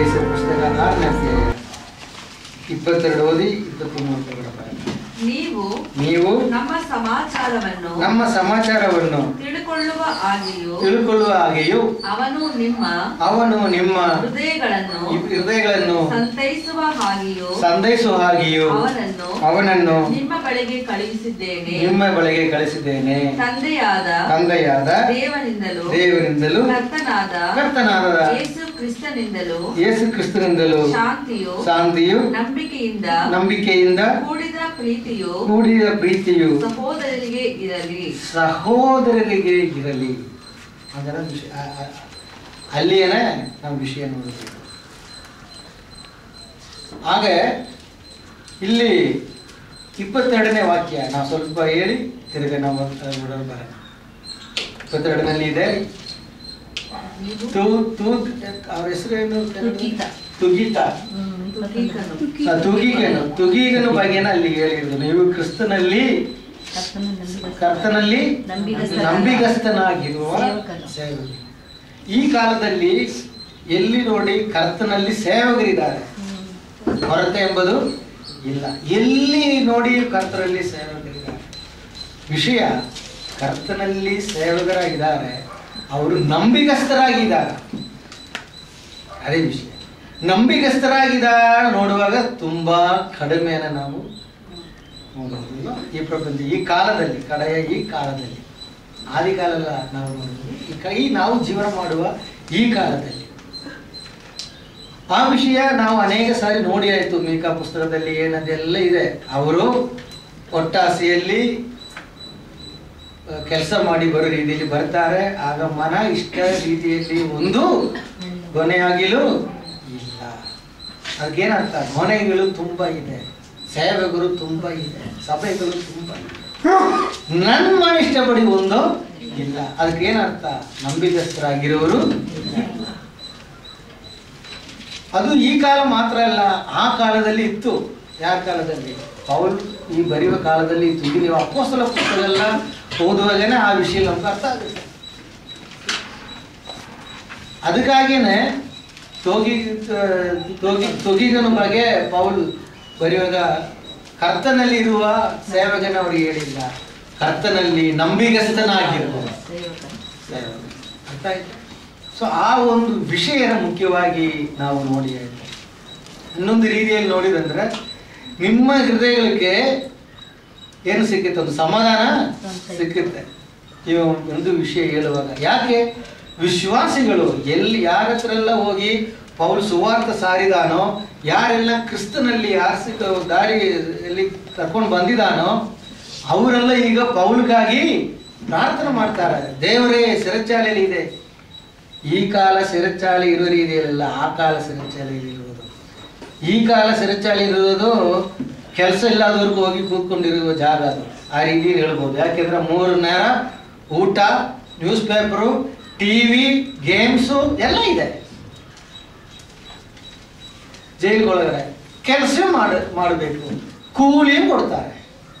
F ಪುಸ್ತಕ ಆರನೇ ಅಧ್ಯಾಯ ಇಪ್ಪತ್ತೆರಡು ಓದಿ ಇಪ್ಪತ್ತ್ಮೂರು ತಗೊಳ್ತಾರೆ ನೀವು ನೀವು ನಮ್ಮ ಸಮಾಚಾರವನ್ನು ನಮ್ಮ ಸಮಾಚಾರವನ್ನು ತಿಳುಕೊಳ್ಳುವ ಹಾಗೆಯೂ ತಿಳ್ಕೊಳ್ಳುವ ಹಾಗೆಯೂ ಅವನು ನಿಮ್ಮ ಅವನು ನಿಮ್ಮ ಹೃದಯಗಳನ್ನು ಹೃದಯಗಳನ್ನು ಸಂತೈಸುವ ಹಾಗೆಯೂ ಸಂತೈಸುವ ಹಾಗೆಯೂ ಅವನನ್ನು ಅವನನ್ನು ನಿಮ್ಮ ಬಳಿಗೆ ಕಳುಹಿಸಿದ್ದೇನೆ ನಿಮ್ಮ ಬಳಿಗೆ ಕಳಿಸಿದ್ದೇನೆ ತಂದೆಯಾದ ತಂದೆಯಾದ ದೇವನಿಂದಲೂ ದೇವರಿಂದಲೂ ಕರ್ತನಾದ ಕರ್ತನಾದ ಯೇಸು ಕ್ರಿಸ್ತನಿಂದಲೂ ಯೇಸು ಕ್ರಿಸ್ತನಿಂದಲೂ ಶಾಂತಿಯು ಶಾಂತಿಯು ನಂಬಿಕೆಯಿಂದ ನಂಬಿಕೆಯಿಂದ ಕೂಡಿದ ಪ್ರೀತಿಯು ಕೂಡಿದ ಪ್ರೀತಿಯು ಸಹೋದರರಿಗೆ ಇರಲಿ ಸಹೋದರರಿಗೆ ಇರಲಿ ಅದರ ವಿಷಯ ಆ- ಆ- ಅಲ್ಲಿಯೇನೆ ನಾವು ವಿಷಯ ನೋಡಬೇಕು ಹಾಗೆ ಇಲ್ಲಿ ಇಪ್ಪತ್ತೆರಡನೇ ವಾಕ್ಯ ನಾವು ಸ್ವಲ್ಪ ಹೇಳಿ ತಿರುಗ ನಾವು ನೋಡೋಣ ಬರೋಣ ಇಪ್ಪತ್ತೆರಡನಲ್ಲಿ ಇದೆ ನೀವು ತು ತು ಅವ್ರ ಹೆಸರೇನು ತುಗೀತ. ತುಗೀತ ತುಗೀಕನು. ಆ, ತುಗೀಗನು ತುಗೀಗನು ಬಗ್ಗೆನ ಅಲ್ಲಿ ಹೇಳಿದ್ರು ನೀವು ಕ್ರಿಸ್ತನಲ್ಲಿ ಕರ್ತನಲ್ಲಿ ನಂಬಿಗಸ್ತನಾಗಿ- ನಂಬಿಗಸ್ತನಾಗಿರುವ ಸೇವಕನು. ಸೇವಕನು ಈ ಕಾಲದಲ್ಲಿ ಎಲ್ಲಿ ನೋಡಿ ಕರ್ತನಲ್ಲಿ ಸೇವಕರಿದ್ದಾರೆ ಹೊರತೆ ಎಂಬುದು ಇಲ್ಲ ಎಲ್ಲಿ ನೋಡಿ ಕರ್ತನಲ್ಲಿ ಸೇವಕರಿದ್ದಾರೆ ವಿಷಯ ಕರ್ತನಲ್ಲಿ ಸೇವಕರಾಗಿದ್ದಾರೆ ಅವರು ನಂಬಿಗಸ್ತರಾಗಿದ್ದಾರೆ ಅದೇ ವಿಷಯ ನಂಬಿಗಸ್ತರಾಗಿದ್ದಾರೆ ನೋಡುವಾಗ ತುಂಬಾ ಕಡಿಮೆಯನ್ನು ನಾವು ನೋಡಬಹುದು ಈ ಪ್ರಪಂಚ ಈ ಕಾಲದಲ್ಲಿ ಕಡೆಯ ಈ ಕಾಲದಲ್ಲಿ ಆದಿಕಾಲ ಅಲ್ಲ ನಾವು ನೋಡುವುದು ಈ ಕ- ಈ ನಾವು ಜೀವನ ಮಾಡುವ ಈ ಕಾಲದಲ್ಲಿ ಆ ವಿಷಯ ನಾವು ಅನೇಕ ಸಾರಿ ನೋಡಿ ಆಯ್ತು ಮೀಕಾ ಪುಸ್ತಕದಲ್ಲಿ ಏನದೆಲ್ಲ ಇದೆ ಅವರು ಒಟ್ಟಾಸೆಯಲ್ಲಿ ಕೆಲಸ ಮಾಡಿ ಬರೋ ರೀತಿಯಲ್ಲಿ ಬರ್ತಾರೆ ಆಗ ಮನ ಇಷ್ಟ ರೀತಿಯಲ್ಲಿ ಒಂದು ಕೊನೆಯಾಗಿಲು ಇಲ್ಲ ಅದಕ್ಕೇನರ್ಥ ಮೊನೆಗಳು ತುಂಬಾ ಇದೆ ಸೇವೆಗಳು ತುಂಬಾ ಇದೆ ಸಭೆಗಳು ತುಂಬಾ ಇದೆ ನನ್ನ ಮನ ಇಷ್ಟಪಡಿ ಒಂದು ಇಲ್ಲ ಅದಕ್ಕೇನರ್ಥ ನಂಬಿಕಸ್ಥರಾಗಿರೋರು ಅದು ಈ ಕಾಲ ಮಾತ್ರ ಅಲ್ಲ ಆ ಕಾಲದಲ್ಲಿ ಇತ್ತು ಯಾವ ಕಾಲದಲ್ಲಿ ಪೌಲ್ ಈ ಬರೆಯುವ ಕಾಲದಲ್ಲಿ ಇತ್ತು ಈಗ ನೀವು ಅಪ್ಪೋಸ್ತಲ ಪುಸ್ತಕ ಎಲ್ಲ ಓದುವಾಗನೇ ಆ ವಿಷಯ ನಮ್ಗೆ ಅರ್ಥ ಆಗುತ್ತೆ ಅದಕ್ಕಾಗೇನೆ ತೋಗಿ ತೋಗಿ ತೊಗಿಗನ ಬಗ್ಗೆ ಪೌಲ್ ಬರೆಯುವಾಗ ಕರ್ತನಲ್ಲಿ ಇರುವ ಸೇವಕನ ಅವರಿಗೆ ಹೇಳಿಲ್ಲ ಕರ್ತನಲ್ಲಿ ನಂಬಿಗಸ್ತನಾಗಿರುವ ಸೇವಕ. ಅರ್ಥ ಆಯ್ತಾ ಸೊ ಆ ಒಂದು ವಿಷಯನ ಮುಖ್ಯವಾಗಿ ನಾವು ನೋಡಿ ಆಯ್ತು ಇನ್ನೊಂದು ರೀತಿಯಲ್ಲಿ ನೋಡಿದಂದ್ರೆ ನಿಮ್ಮ ಹೃದಯಗಳಿಗೆ ಏನು ಸಿಕ್ಕುತ್ತೆ ಒಂದು ಸಮಾಧಾನ ಸಿಕ್ಕುತ್ತೆ ಈ ಒಂದು ವಿಷಯ ಹೇಳುವಾಗ ಯಾಕೆ ವಿಶ್ವಾಸಿಗಳು ಎಲ್ಲಿ ಯಾರ ಹತ್ರ ಎಲ್ಲ ಹೋಗಿ ಪೌಲ್ ಸುವಾರ್ಥ ಸಾರಿದಾನೋ ಯಾರೆಲ್ಲ ಕ್ರಿಸ್ತನಲ್ಲಿ ಆರ್ಸಿಕ ದಾರಿಯಲ್ಲಿ ಕರ್ಕೊಂಡು ಬಂದಿದಾನೋ ಅವರೆಲ್ಲ ಈಗ ಪೌಲ್ಗಾಗಿ ಪ್ರಾರ್ಥನೆ ಮಾಡ್ತಾರೆ ದೇವರೇ ಸೆರೆಚಾಲೆಯಲ್ಲಿ ಇದೆ ಈ ಕಾಲ ಸೆರೆಚಾಲೆ ಇರೋ ರೀತಿಯಲ್ಲ ಆ ಕಾಲ ಸೆರೆಚಾಲೆಯಲ್ಲಿ ಇರುವುದು ಈ ಕಾಲ ಸೆರೆಚಾಲೆ ಇರುವುದು ಕೆಲಸ ಇಲ್ಲದವ್ರಿಗೆ ಹೋಗಿ ಕೂತ್ಕೊಂಡಿರುವ ಜಾಗ ಅದು ಆ ರೀತಿಯಲ್ಲಿ ಹೇಳ್ಬೋದು ಯಾಕೆಂದ್ರೆ ಮೂರು ನೇರ ಊಟ ನ್ಯೂಸ್ ಪೇಪರು ಟಿವಿ ಗೇಮ್ಸು ಎಲ್ಲ ಇದೆ ಜೈಲುಗೊಳಗಡೆ ಕೆಲಸ ಮಾಡ ಮಾಡಬೇಕು ಕೂಲಿ ಕೊಡ್ತಾರೆ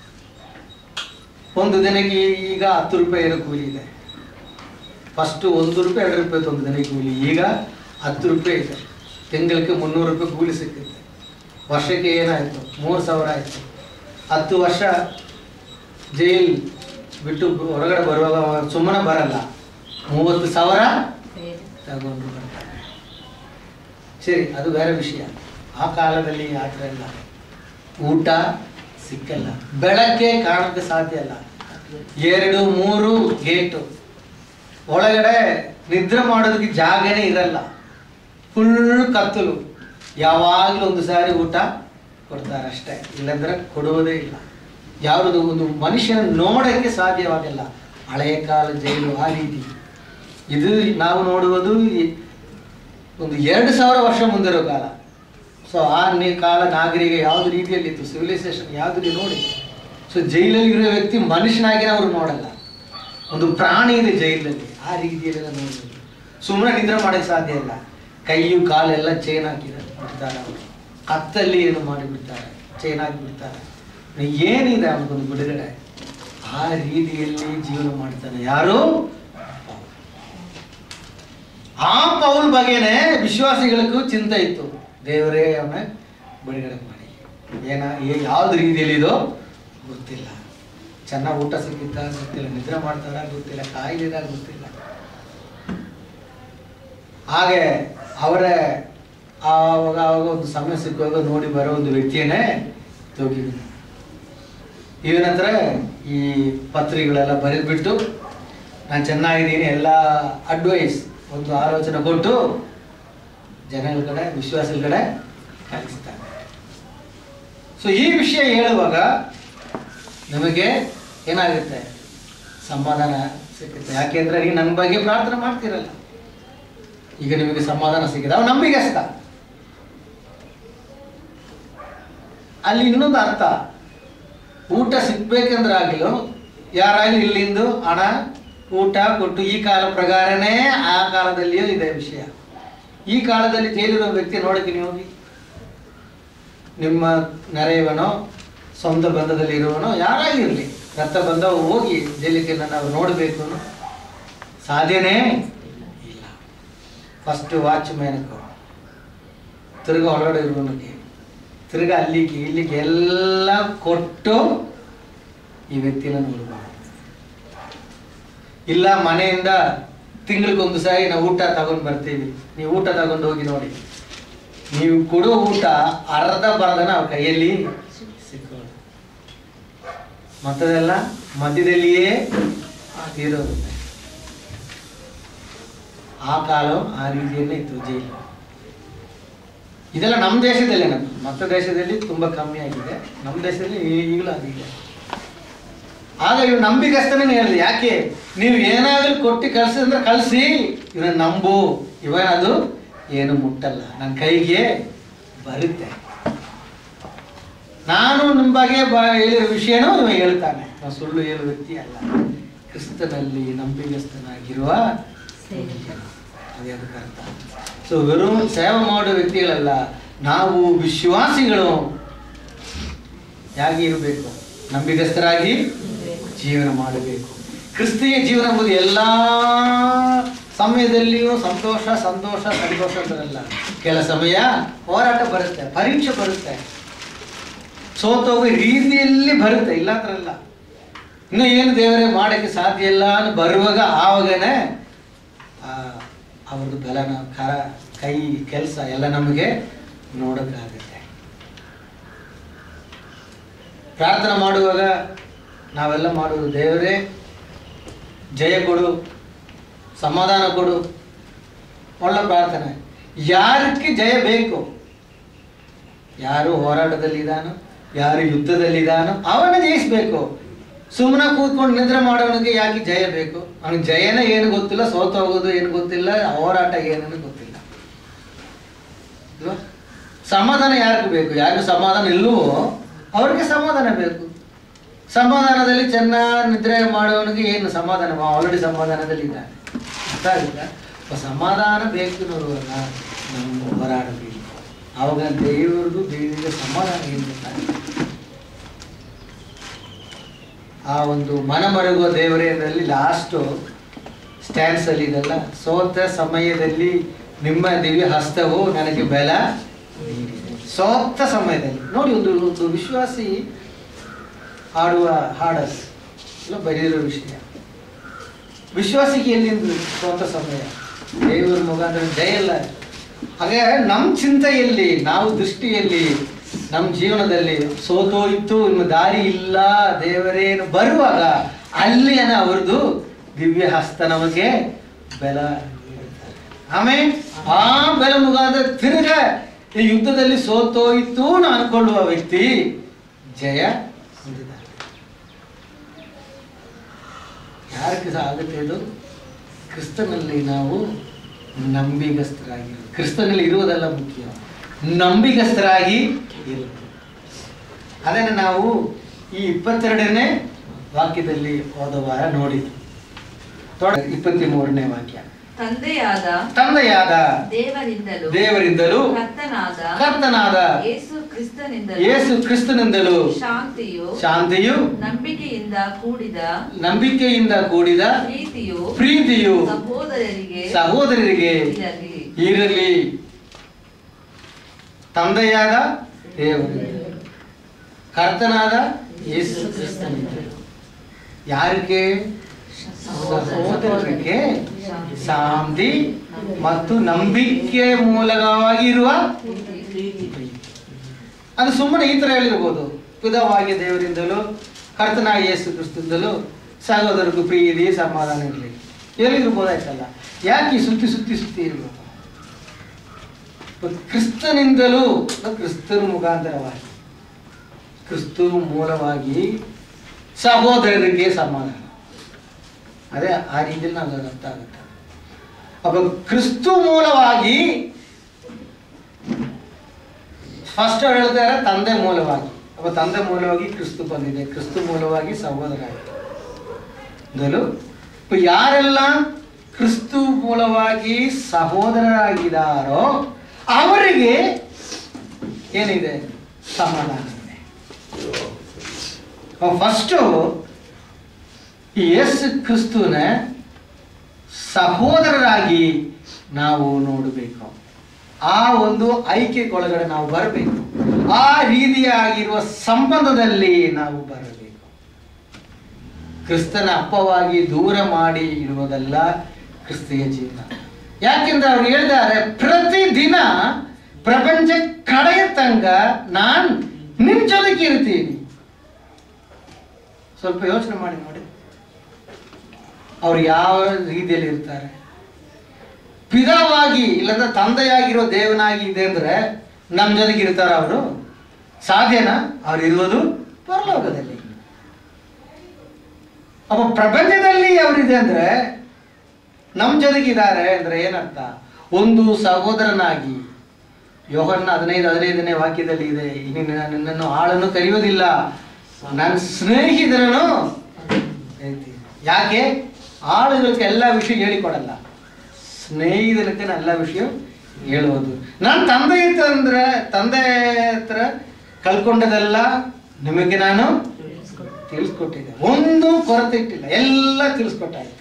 ಒಂದು ದಿನಕ್ಕೆ ಈಗ ಹತ್ತು ರೂಪಾಯಿ ಏನೋ ಕೂಲಿ ಇದೆ ಫಸ್ಟ್ ಒಂದು ರೂಪಾಯಿ ಎರಡು ರೂಪಾಯಿ ಒಂದು ದಿನಕ್ಕೆ ಕೂಲಿ ಈಗ ಹತ್ತು ರೂಪಾಯಿ ಇದೆ ತಿಂಗಳಿಗೆ ಮುನ್ನೂರು ರೂಪಾಯಿ ಕೂಲಿ ಸಿಕ್ಕುತ್ತೆ ವರ್ಷಕ್ಕೆ ಏನಾಯಿತು ಮೂರು ಸಾವಿರ ಆಯಿತು ಹತ್ತು ವರ್ಷ ಜೈಲ್ ಬಿಟ್ಟು ಹೊರಗಡೆ ಬರುವಾಗ ಸುಮ್ಮನೆ ಬರಲ್ಲ ಮೂವತ್ತು ಸಾವಿರ ತಗೊಂಡು ಬರ್ತಾರೆ ಸರಿ ಅದು ಬೇರೆ ವಿಷಯ ಆ ಕಾಲದಲ್ಲಿ ಆ ಥರ ಇಲ್ಲ ಊಟ ಸಿಕ್ಕಲ್ಲ ಬೆಳಗ್ಗೆ ಕಾಣಕ್ಕೆ ಸಾಧ್ಯ ಇಲ್ಲ ಎರಡು ಮೂರು ಗೇಟು ಒಳಗಡೆ ನಿದ್ರೆ ಮಾಡೋದಕ್ಕೆ ಜಾಗನೇ ಇರಲ್ಲ ಫುಲ್ ಕತ್ತಲು ಯಾವಾಗಲೂ ಒಂದು ಸಾರಿ ಊಟ ಕೊಡ್ತಾರೆ ಅಷ್ಟೇ ಇಲ್ಲಂದ್ರೆ ಕೊಡುವುದೇ ಇಲ್ಲ ಯಾವುದು ಒಂದು ಮನುಷ್ಯನ ನೋಡಕ್ಕೆ ಸಾಧ್ಯವಾಗಿಲ್ಲ ಹಳೆಯ ಕಾಲ ಜೈಲು ಆ ರೀತಿ ಇದು ನಾವು ನೋಡುವುದು ಈ- ಒಂದು ಎರಡು ಸಾವಿರ ವರ್ಷ ಮುಂದಿರೋ ಕಾಲ ಸೊ ಆ ನಿ- ಕಾಲ ನಾಗರಿಕ ಯಾವ್ದು ರೀತಿಯಲ್ಲಿತ್ತು ಸಿವಿಲೈಸೇಷನ್ ಯಾವ್ದು ನೋಡಿ ಸೊ ಜೈಲಲ್ಲಿ ಇರೋ ವ್ಯಕ್ತಿ ಮನುಷ್ಯನಾಗಿನೇ ಅವ್ರು ನೋಡಲ್ಲ ಒಂದು ಪ್ರಾಣಿ ಇದೆ ಜೈಲಲ್ಲಿ ಆ ರೀತಿಯಲ್ಲೆಲ್ಲ ನೋಡ್ಬೋದು ಸುಮ್ಮನೆ ನಿದ್ರೆ ಮಾಡಕ್ಕೆ ಸಾಧ್ಯ ಇಲ್ಲ ಕೈಯು ಕಾಲೆಲ್ಲ ಚೈನ್ ಹಾಕಿದ್ದಾರೆ ಬಿಡ್ತಾರೆ ಅವರು ಕತ್ತಲ್ಲಿ ಏನು ಮಾಡಿಬಿಡ್ತಾರೆ ಚೈನ್ ಹಾಕಿಬಿಡ್ತಾರೆ ಏನಿದೆ ಅವನಿಗೊಂದು ಬಿಡುಗಡೆ ಆ ರೀತಿಯಲ್ಲಿ ಜೀವನ ಮಾಡ್ತಾನೆ ಯಾರು ಆ ಪೌಲ್ ಬಗ್ಗೆನೇ ವಿಶ್ವಾಸಿಗಳಿಗೂ ಚಿಂತೆ ಇತ್ತು ದೇವರೇ ಅವನ ಬಿಡುಗಡೆ ಮಾಡಿ ಏನ ಏ- ಯಾವ್ದು ರೀತಿಯಲ್ಲಿ ಇದೋ ಗೊತ್ತಿಲ್ಲ ಚೆನ್ನಾಗಿ ಊಟ ಸಿಕ್ಕಿತ್ತ ಗೊತ್ತಿಲ್ಲ ನಿದ್ರೆ ಮಾಡ್ತಾರ ಗೊತ್ತಿಲ್ಲ ಕಾಯಿಲೆ ಗೊತ್ತಿಲ್ಲ ಹಾಗೆ ಅವರ ಆವಾಗ ಆವಾಗ ಒಂದು ಸಮಯ ಸಿಕ್ಕುವಾಗ ನೋಡಿ ಬರೋ ಒಂದು ವ್ಯಕ್ತಿಯನ್ನೇ ತೋಗಿದ್ರು ಇವನ ಹತ್ರ ಈ ಪತ್ರಿಕೆಗಳೆಲ್ಲ ಬರೆದ್ಬಿಟ್ಟು ನಾನು ಚೆನ್ನಾಗಿದ್ದೀನಿ ಎಲ್ಲ ಅಡ್ವೈಸ್ ಒಂದು ಆಲೋಚನೆ ಕೊಟ್ಟು ಜನಗಳ ಕಡೆ ವಿಶ್ವಾಸಗಳ ಕಡೆ ಕಲಿಸ್ತಾನೆ ಸೊ ಈ ವಿಷಯ ಹೇಳುವಾಗ ನಿಮಗೆ ಏನಾಗುತ್ತೆ ಸಮಾಧಾನ ಸಿಗುತ್ತೆ ಯಾಕೆಂದ್ರೆ ನೀವು ನನ್ನ ಬಗ್ಗೆ ಪ್ರಾರ್ಥನೆ ಮಾಡ್ತಿರಲ್ಲ ಈಗ ನಿಮಗೆ ಸಮಾಧಾನ ಸಿಕ್ಕಿದೆ ಅವ ನಂಬಿಗಸ್ತ ಅಲ್ಲಿ ಇನ್ನೊಂದು ಅರ್ಥ ಊಟ ಸಿಗ್ಬೇಕಂದ್ರೆ ಆಗಿಲ್ಲ ಯಾರಾಗಲಿ ಇಲ್ಲಿಂದು ಹಣ ಊಟ ಕೊಟ್ಟು ಈ ಕಾಲ ಪ್ರಕಾರನೇ ಆ ಕಾಲದಲ್ಲಿಯೂ ಇದೆ ವಿಷಯ ಈ ಕಾಲದಲ್ಲಿ ಜೈಲಿರೋ ವ್ಯಕ್ತಿ ನೋಡಕ್ಕೆ ನೀವು ಹೋಗಿ ನಿಮ್ಮ ನೆರೆಯವನೋ ಸ್ವಂತ ಬಂಧದಲ್ಲಿ ಇರುವನೋ ಯಾರಾಗಿರಲಿ ರಕ್ತ ಬಂಧ ಹೋಗಿ ಜೈಲಿಗೆ ನಾವು ನೋಡಬೇಕು ಅನ್ನೋ ಸಾಧ್ಯನೇ ಇಲ್ಲ ಫಸ್ಟ್ ವಾಚ್ ಮ್ಯಾನ್ಗೂ ತಿರ್ಗ ಒಳಗಡೆ ಇರುವವನಿಗೆ ತಿರ್ಗ ಅಲ್ಲಿಗೆ ಇಲ್ಲಿಗೆ ಎಲ್ಲ ಕೊಟ್ಟು ಈ ವ್ಯಕ್ತಿನ ನೋಡಬಹುದು ಇಲ್ಲ ಮನೆಯಿಂದ ತಿಂಗಳಿಗೊಂದು ಸಾರಿ ನಾವು ಊಟ ತಗೊಂಡು ಬರ್ತೀವಿ ನೀವು ಊಟ ತಗೊಂಡು ಹೋಗಿ ನೋಡಿ ನೀವು ಕೊಡೋ ಊಟ ಅರ್ಧ ಬರ್ಧನ ಅವ್ರ ಕೈಯಲ್ಲಿ ಸಿಕ್ಕೋದು ಮತ್ತದೆಲ್ಲ ಮಧ್ಯದಲ್ಲಿಯೇ ತೀರೋದು ಆ ಕಾಲ ಆ ರೀತಿಯಲ್ಲೇ ಇತ್ತು ಜೈಲು ಇದೆಲ್ಲ ನಮ್ಮ ದೇಶದಲ್ಲೇ ನಮ್ಮ ಮತ್ತ ದೇಶದಲ್ಲಿ ತುಂಬಾ ಕಮ್ಮಿ ಆಗಿದೆ ನಮ್ಮ ದೇಶದಲ್ಲಿ ಈ- ಈಗಲೂ ಆಗಿದೆ ಆಗ ಇವ್ ನಂಬಿಕಸ್ತನೇ ಹೇಳಿದೆ ಯಾಕೆ ನೀವು ಏನಾದ್ರೂ ಕೊಟ್ಟು ಕಳ್ಸಿದ್ರೆ ಕಳಿಸಿ ಇವನ ನಂಬು ಇವನದು ಏನು ಮುಟ್ಟಲ್ಲ ನನ್ನ ಕೈಗೆ ಬರುತ್ತೆ ನಾನು ನಿಮ್ಮ ಬಗ್ಗೆ ಬ ಹೇಳಿರೋ ವಿಷಯನೂ ಇವ ಹೇಳ್ತಾನೆ ನಾವು ಸುಳ್ಳು ಹೇಳುವ ವ್ಯಕ್ತಿ ಅಲ್ಲ ಕ್ರಿಸ್ತನಲ್ಲಿ ನಂಬಿಗಸ್ತನಾಗಿರುವ ಅದೇ ಅದಕ್ಕೆ ಅರ್ಥ ಸೊ வெறும் ಸೇವೆ ಮಾಡುವ ವ್ಯಕ್ತಿಗಳಲ್ಲ ನಾವು ವಿಶ್ವಾಸಿಗಳು ಹೇಗೆ ಇರಬೇಕು ನಂಬಿಗಸ್ತರಾಗಿ ಜೀವನ ಮಾಡಬೇಕು ಕ್ರಿಸ್ತಿಯ ಜೀವನ ಎಂಬುದು ಎಲ್ಲ ಸಮಯದಲ್ಲಿಯೂ ಸಂತೋಷ ಸಂತೋಷ ಸಂತೋಷ ಅಂತಾರಲ್ಲ ಕೆಲ ಸಮಯ ಹೋರಾಟ ಬರುತ್ತೆ ಪರೀಕ್ಷೆ ಬರುತ್ತೆ ಸೋತೋಗೋ ರೀತಿಯಲ್ಲಿ ಬರುತ್ತೆ ಇಲ್ಲ ಅಂತಾರಲ್ಲ ಇನ್ನು ಏನು ದೇವರೇ ಮಾಡಕ್ಕೆ ಸಾಧ್ಯ ಇಲ್ಲ ಅಂತ ಬರುವಾಗ ಆವಾಗನೇ ಆ, ಅವ್ರದ್ದು ಬಲನ ಕ ಕೈ ಕೆಲಸ ಎಲ್ಲ ನಮಗೆ ನೋಡೋಕ್ಕಾಗುತ್ತೆ ಪ್ರಾರ್ಥನೆ ಮಾಡುವಾಗ ನಾವೆಲ್ಲ ಮಾಡುವುದು ದೇವರೇ ಜಯ ಕೊಡು ಸಮಾಧಾನ ಕೊಡು ಒಳ್ಳೆ ಪ್ರಾರ್ಥನೆ ಯಾರಕ್ಕೆ ಜಯ ಬೇಕು ಯಾರು ಹೋರಾಟದಲ್ಲಿದ್ದಾನೋ ಯಾರು ಯುದ್ಧದಲ್ಲಿದ್ದಾನೋ ಅವನ ಜಯಿಸ್ಬೇಕು ಸುಮ್ಮನೆ ಕೂತ್ಕೊಂಡು ನಿದ್ರೆ ಮಾಡೋನಿಗೆ ಯಾಕೆ ಜಯ ಬೇಕು ಅವನಿಗೆ ಜಯನೇ ಏನು ಗೊತ್ತಿಲ್ಲ ಸೋತು ಹೋಗೋದು ಏನು ಗೊತ್ತಿಲ್ಲ ಹೋರಾಟ ಏನೇನು ಗೊತ್ತಿಲ್ಲ ಅಲ್ವಾ? ಸಮಾಧಾನ ಯಾರಿಗೂ ಬೇಕು ಯಾರಿಗೂ ಸಮಾಧಾನ ಇಲ್ಲವೋ ಅವ್ರಿಗೆ ಸಮಾಧಾನ ಬೇಕು ಸಮಾಧಾನದಲ್ಲಿ ಚೆನ್ನಾಗಿ ನಿದ್ರೆ ಮಾಡೋನಿಗೆ ಏನು ಸಮಾಧಾನ ಆಲ್ರೆಡಿ ಸಮಾಧಾನದಲ್ಲಿ ಇದ್ದಾನೆ ಅರ್ಥ ಆಗಿಲ್ಲ ಅಪ್ಪ ಸಮಾಧಾನ ಬೇಕು ನೋಡುವಾಗ ನಮ್ಮ ಹೋರಾಡಬೇಕು ಆವಾಗ ದೇವರಿಗೂ ದೇವರಿಗೆ ಸಮಾಧಾನ ಏನು ಗೊತ್ತಾಗುತ್ತೆ ಆ ಒಂದು ಮನ ಮರುಗುವ ದೇವರೇನಲ್ಲಿ ಲಾಸ್ಟು ಸ್ಟ್ಯಾನ್ಸ್ ಅಲ್ಲಿ ಇದೆಲ್ಲ ಸೋತ ಸಮಯದಲ್ಲಿ ನಿಮ್ಮ ದಿವ್ಯ ಹಸ್ತವು ನನಗೆ ಬೆಲ ನೀಡಿದೆ ಸೋತ ಸಮಯದಲ್ಲಿ ನೋಡಿ ಒಂದು ಒಂದು ವಿಶ್ವಾಸಿ ಹಾಡುವ ಹಾಡಸ್ ಇಲ್ಲ ಬರೆದಿರೋ ವಿಷಯ ವಿಶ್ವಾಸಿಗೆ ಎಲ್ಲಿಂದ ಸೋತ ಸಮಯ ದೇವರ ಮುಖಾಂತರ ಜಯ ಇಲ್ಲ ಹಾಗೆ ನಮ್ಮ ಚಿಂತೆಯಲ್ಲಿ ನಾವು ದೃಷ್ಟಿಯಲ್ಲಿ ನಮ್ಮ ಜೀವನದಲ್ಲಿ ಸೋತೋಯ್ತು ಇನ್ನು ದಾರಿ ಇಲ್ಲ ದೇವರೇನು ಬರುವಾಗ ಅಲ್ಲಿಯನ ಅವ್ರದ್ದು ದಿವ್ಯ ಹಸ್ತ ನಮಗೆ ಬೆಲ ನೀಡುತ್ತಾರೆ. ಆಮೇಲೆ ಆ ಬೆಲ ಮುಖಾಂತರ ತಿರುಗ ಈ ಯುದ್ಧದಲ್ಲಿ ಸೋತೋಯ್ತು ಅಂತ ಅನ್ಕೊಳ್ಳುವ ವ್ಯಕ್ತಿ ಜಯ ಹೊಂದಿದ್ದಾರೆ ಯಾರಿಗೆ ಸಹ ಆಗುತ್ತೆ ಇದು ಕ್ರಿಸ್ತನಲ್ಲಿ ನಾವು ನಂಬಿಗಸ್ತರಾಗಿ ಕ್ರಿಸ್ತನಲ್ಲಿ ಇರುವುದಲ್ಲ ಮುಖ್ಯ ನಂಬಿಗಸ್ತರಾಗಿ ಇರುವುದು ಅದನ್ನು ನಾವು ಈ ಇಪ್ಪತ್ತೆರಡನೇ ವಾಕ್ಯದಲ್ಲಿ ಹೋದ ವಾರ ನೋಡಿದ್ವಿ ತೊಡ ಇಪ್ಪತ್ಮೂರನೇ ವಾಕ್ಯ ತಂದೆಯಾದ ತಂದೆಯಾದ ದೇವರಿಂದಲೂ ದೇವರಿಂದಲೂ ಕರ್ತನಾದ ಕರ್ತನಾದ ಯೇಸು ಕ್ರಿಸ್ತನಿಂದ ಯೇಸು ಕ್ರಿಸ್ತನಿಂದಲೂ ಶಾಂತಿಯು ಶಾಂತಿಯು ನಂಬಿಕೆಯಿಂದ ಕೂಡಿದ ನಂಬಿಕೆಯಿಂದ ಕೂಡಿದ ಪ್ರೀತಿಯು ಪ್ರೀತಿಯು ಸಹೋದರರಿಗೆ ಸಹೋದರರಿಗೆ ಇರಲಿ ಇರಲಿ ತಂದೆಯಾದ ದೇವರು ಕರ್ತನಾದ ಯೇಸು ಕ್ರಿಸ್ತನಿಂದಲೂ ಯಾರಿಗೆ ಸಹೋದರರಿಗೆ ಶಾಂತಿ ಮತ್ತು ನಂಬಿಕೆ ಮೂಲಕವಾಗಿರುವ ಪ್ರೀತಿ. ಅದು ಸುಮ್ಮನೆ ಈ ತರ ಹೇಳಿರ್ಬೋದು ಪಿದವಾಗಿ ದೇವರಿಂದಲೂ ಕರ್ತನಾಗಿ ಯೇಸು ಕ್ರಿಸ್ತದಿಂದಲೂ ಸಹೋದರಗೂ ಪ್ರೀತಿ ಸಮಾಧಾನ ಇರಲಿ ಹೇಳಿರ್ಬೋದಾಯ್ತಲ್ಲ ಯಾಕೆ ಈ ಸುತ್ತಿ ಸುತ್ತಿ ಸುತ್ತಿ ಇರಬೇಕು ಕ್ರಿಸ್ತನಿಂದಲೂ ಕ್ರಿಸ್ತನ ಮುಖಾಂತರವಾಗಿ ಕ್ರಿಸ್ತು ಮೂಲವಾಗಿ ಸಹೋದರರಿಗೆ ಸಮಾಧಾನ ಅದೇ ಆ ರೀತಿಯಲ್ಲಿ ನಮ್ಗೆ ಅರ್ಥ ಆಗುತ್ತೆ ಅಪ್ಪ ಕ್ರಿಸ್ತು ಮೂಲವಾಗಿ ಫಸ್ಟ್ ಹೇಳ್ತಾರೆ ತಂದೆ ಮೂಲವಾಗಿ ಅಪ್ಪ ತಂದೆ ಮೂಲವಾಗಿ ಕ್ರಿಸ್ತು ಬಂದಿದೆ ಕ್ರಿಸ್ತು ಮೂಲವಾಗಿ ಸಹೋದರ ಆಯಿತು ಮೊದಲು ಇಪ್ಪ ಯಾರೆಲ್ಲ ಕ್ರಿಸ್ತು ಮೂಲವಾಗಿ ಸಹೋದರರಾಗಿದ್ದಾರೋ ಅವರಿಗೆ ಏನಿದೆ ಸಮಾಧಾನ ಇದೆ ಫಸ್ಟು ಈ ಯೇಸು ಕ್ರಿಸ್ತುನ ಸಹೋದರರಾಗಿ ನಾವು ನೋಡಬೇಕು ಆ ಒಂದು ಐಕ್ಯಕ್ಕೊಳಗಡೆ ನಾವು ಬರಬೇಕು ಆ ರೀತಿಯಾಗಿರುವ ಸಂಬಂಧದಲ್ಲಿ ನಾವು ಬರಬೇಕು ಕ್ರಿಸ್ತನ ಅಪ್ಪವಾಗಿ ದೂರ ಮಾಡಿ ಇಡುವುದಲ್ಲ ಕ್ರಿಸ್ತಿಯ ಜೀವನ ಯಾಕೆಂದ್ರೆ ಅವ್ರು ಹೇಳ್ತಾರೆ ಪ್ರತಿದಿನ ಪ್ರಪಂಚ ಕಡೆಯ ತನಕ ನಾನು ನಿಮ್ ಜೊತೆಗೆ ಇರ್ತೀನಿ ಸ್ವಲ್ಪ ಯೋಚನೆ ಮಾಡಿ ನೋಡಿ ಅವ್ರು ಯಾವ ರೀತಿಯಲ್ಲಿ ಇರ್ತಾರೆ ಪಿತಾವಾಗಿ ಇಲ್ಲಂದ್ರೆ ತಂದೆಯಾಗಿರೋ ದೇವನಾಗಿ ಇದೆ ಅಂದ್ರೆ ನಮ್ಮ ಜೊತೆಗೆ ಇರ್ತಾರ ಅವರು ಸಾಧ್ಯನಾ ಅವ್ರು ಇರುವುದು ಪರಲೋಕದಲ್ಲಿ ಅಪ್ಪ ಪ್ರಪಂಚದಲ್ಲಿ ಅವರಿದೆ ಅಂದ್ರೆ ನಮ್ಮ ಜೊತೆಗಿದ್ದಾರೆ ಅಂದ್ರೆ ಏನರ್ಥ ಒಂದು ಸಹೋದರನಾಗಿ ಯೋಹನ್ನ ಹದಿನೈದು ಹದಿನೈದನೇ ವಾಕ್ಯದಲ್ಲಿ ಇದೆ ಇನ್ನು ನಿನ್ನನ್ನು ಆಳನ್ನು ಕರೆಯುವುದಿಲ್ಲ ನನ್ನ ಸ್ನೇಹಿತರನ್ನು ಕರೀತೀನಿ. ಯಾಕೆ ಆಳುಗಳಿಗೆ ಎಲ್ಲ ವಿಷಯ ಹೇಳಿಕೊಡಲ್ಲ ಸ್ನೇಹಿತನಕ್ಕೆ ನಾನು ಎಲ್ಲ ವಿಷಯ ಹೇಳುವುದು ನಾನು ತಂದೆ ಹತ್ರ ಅಂದ್ರೆ ತಂದೆ ಹತ್ರ ಕಲ್ಕೊಂಡದೆಲ್ಲ ನಿಮಗೆ ನಾನು ತಿಳಿಸ್ಕೊಟ್ಟಿದ್ದೆ ಒಂದು ಕೊರತೆ ಇಟ್ಟಿಲ್ಲ ಎಲ್ಲ ತಿಳಿಸ್ಕೊಟ್ಟಾಯ್ತು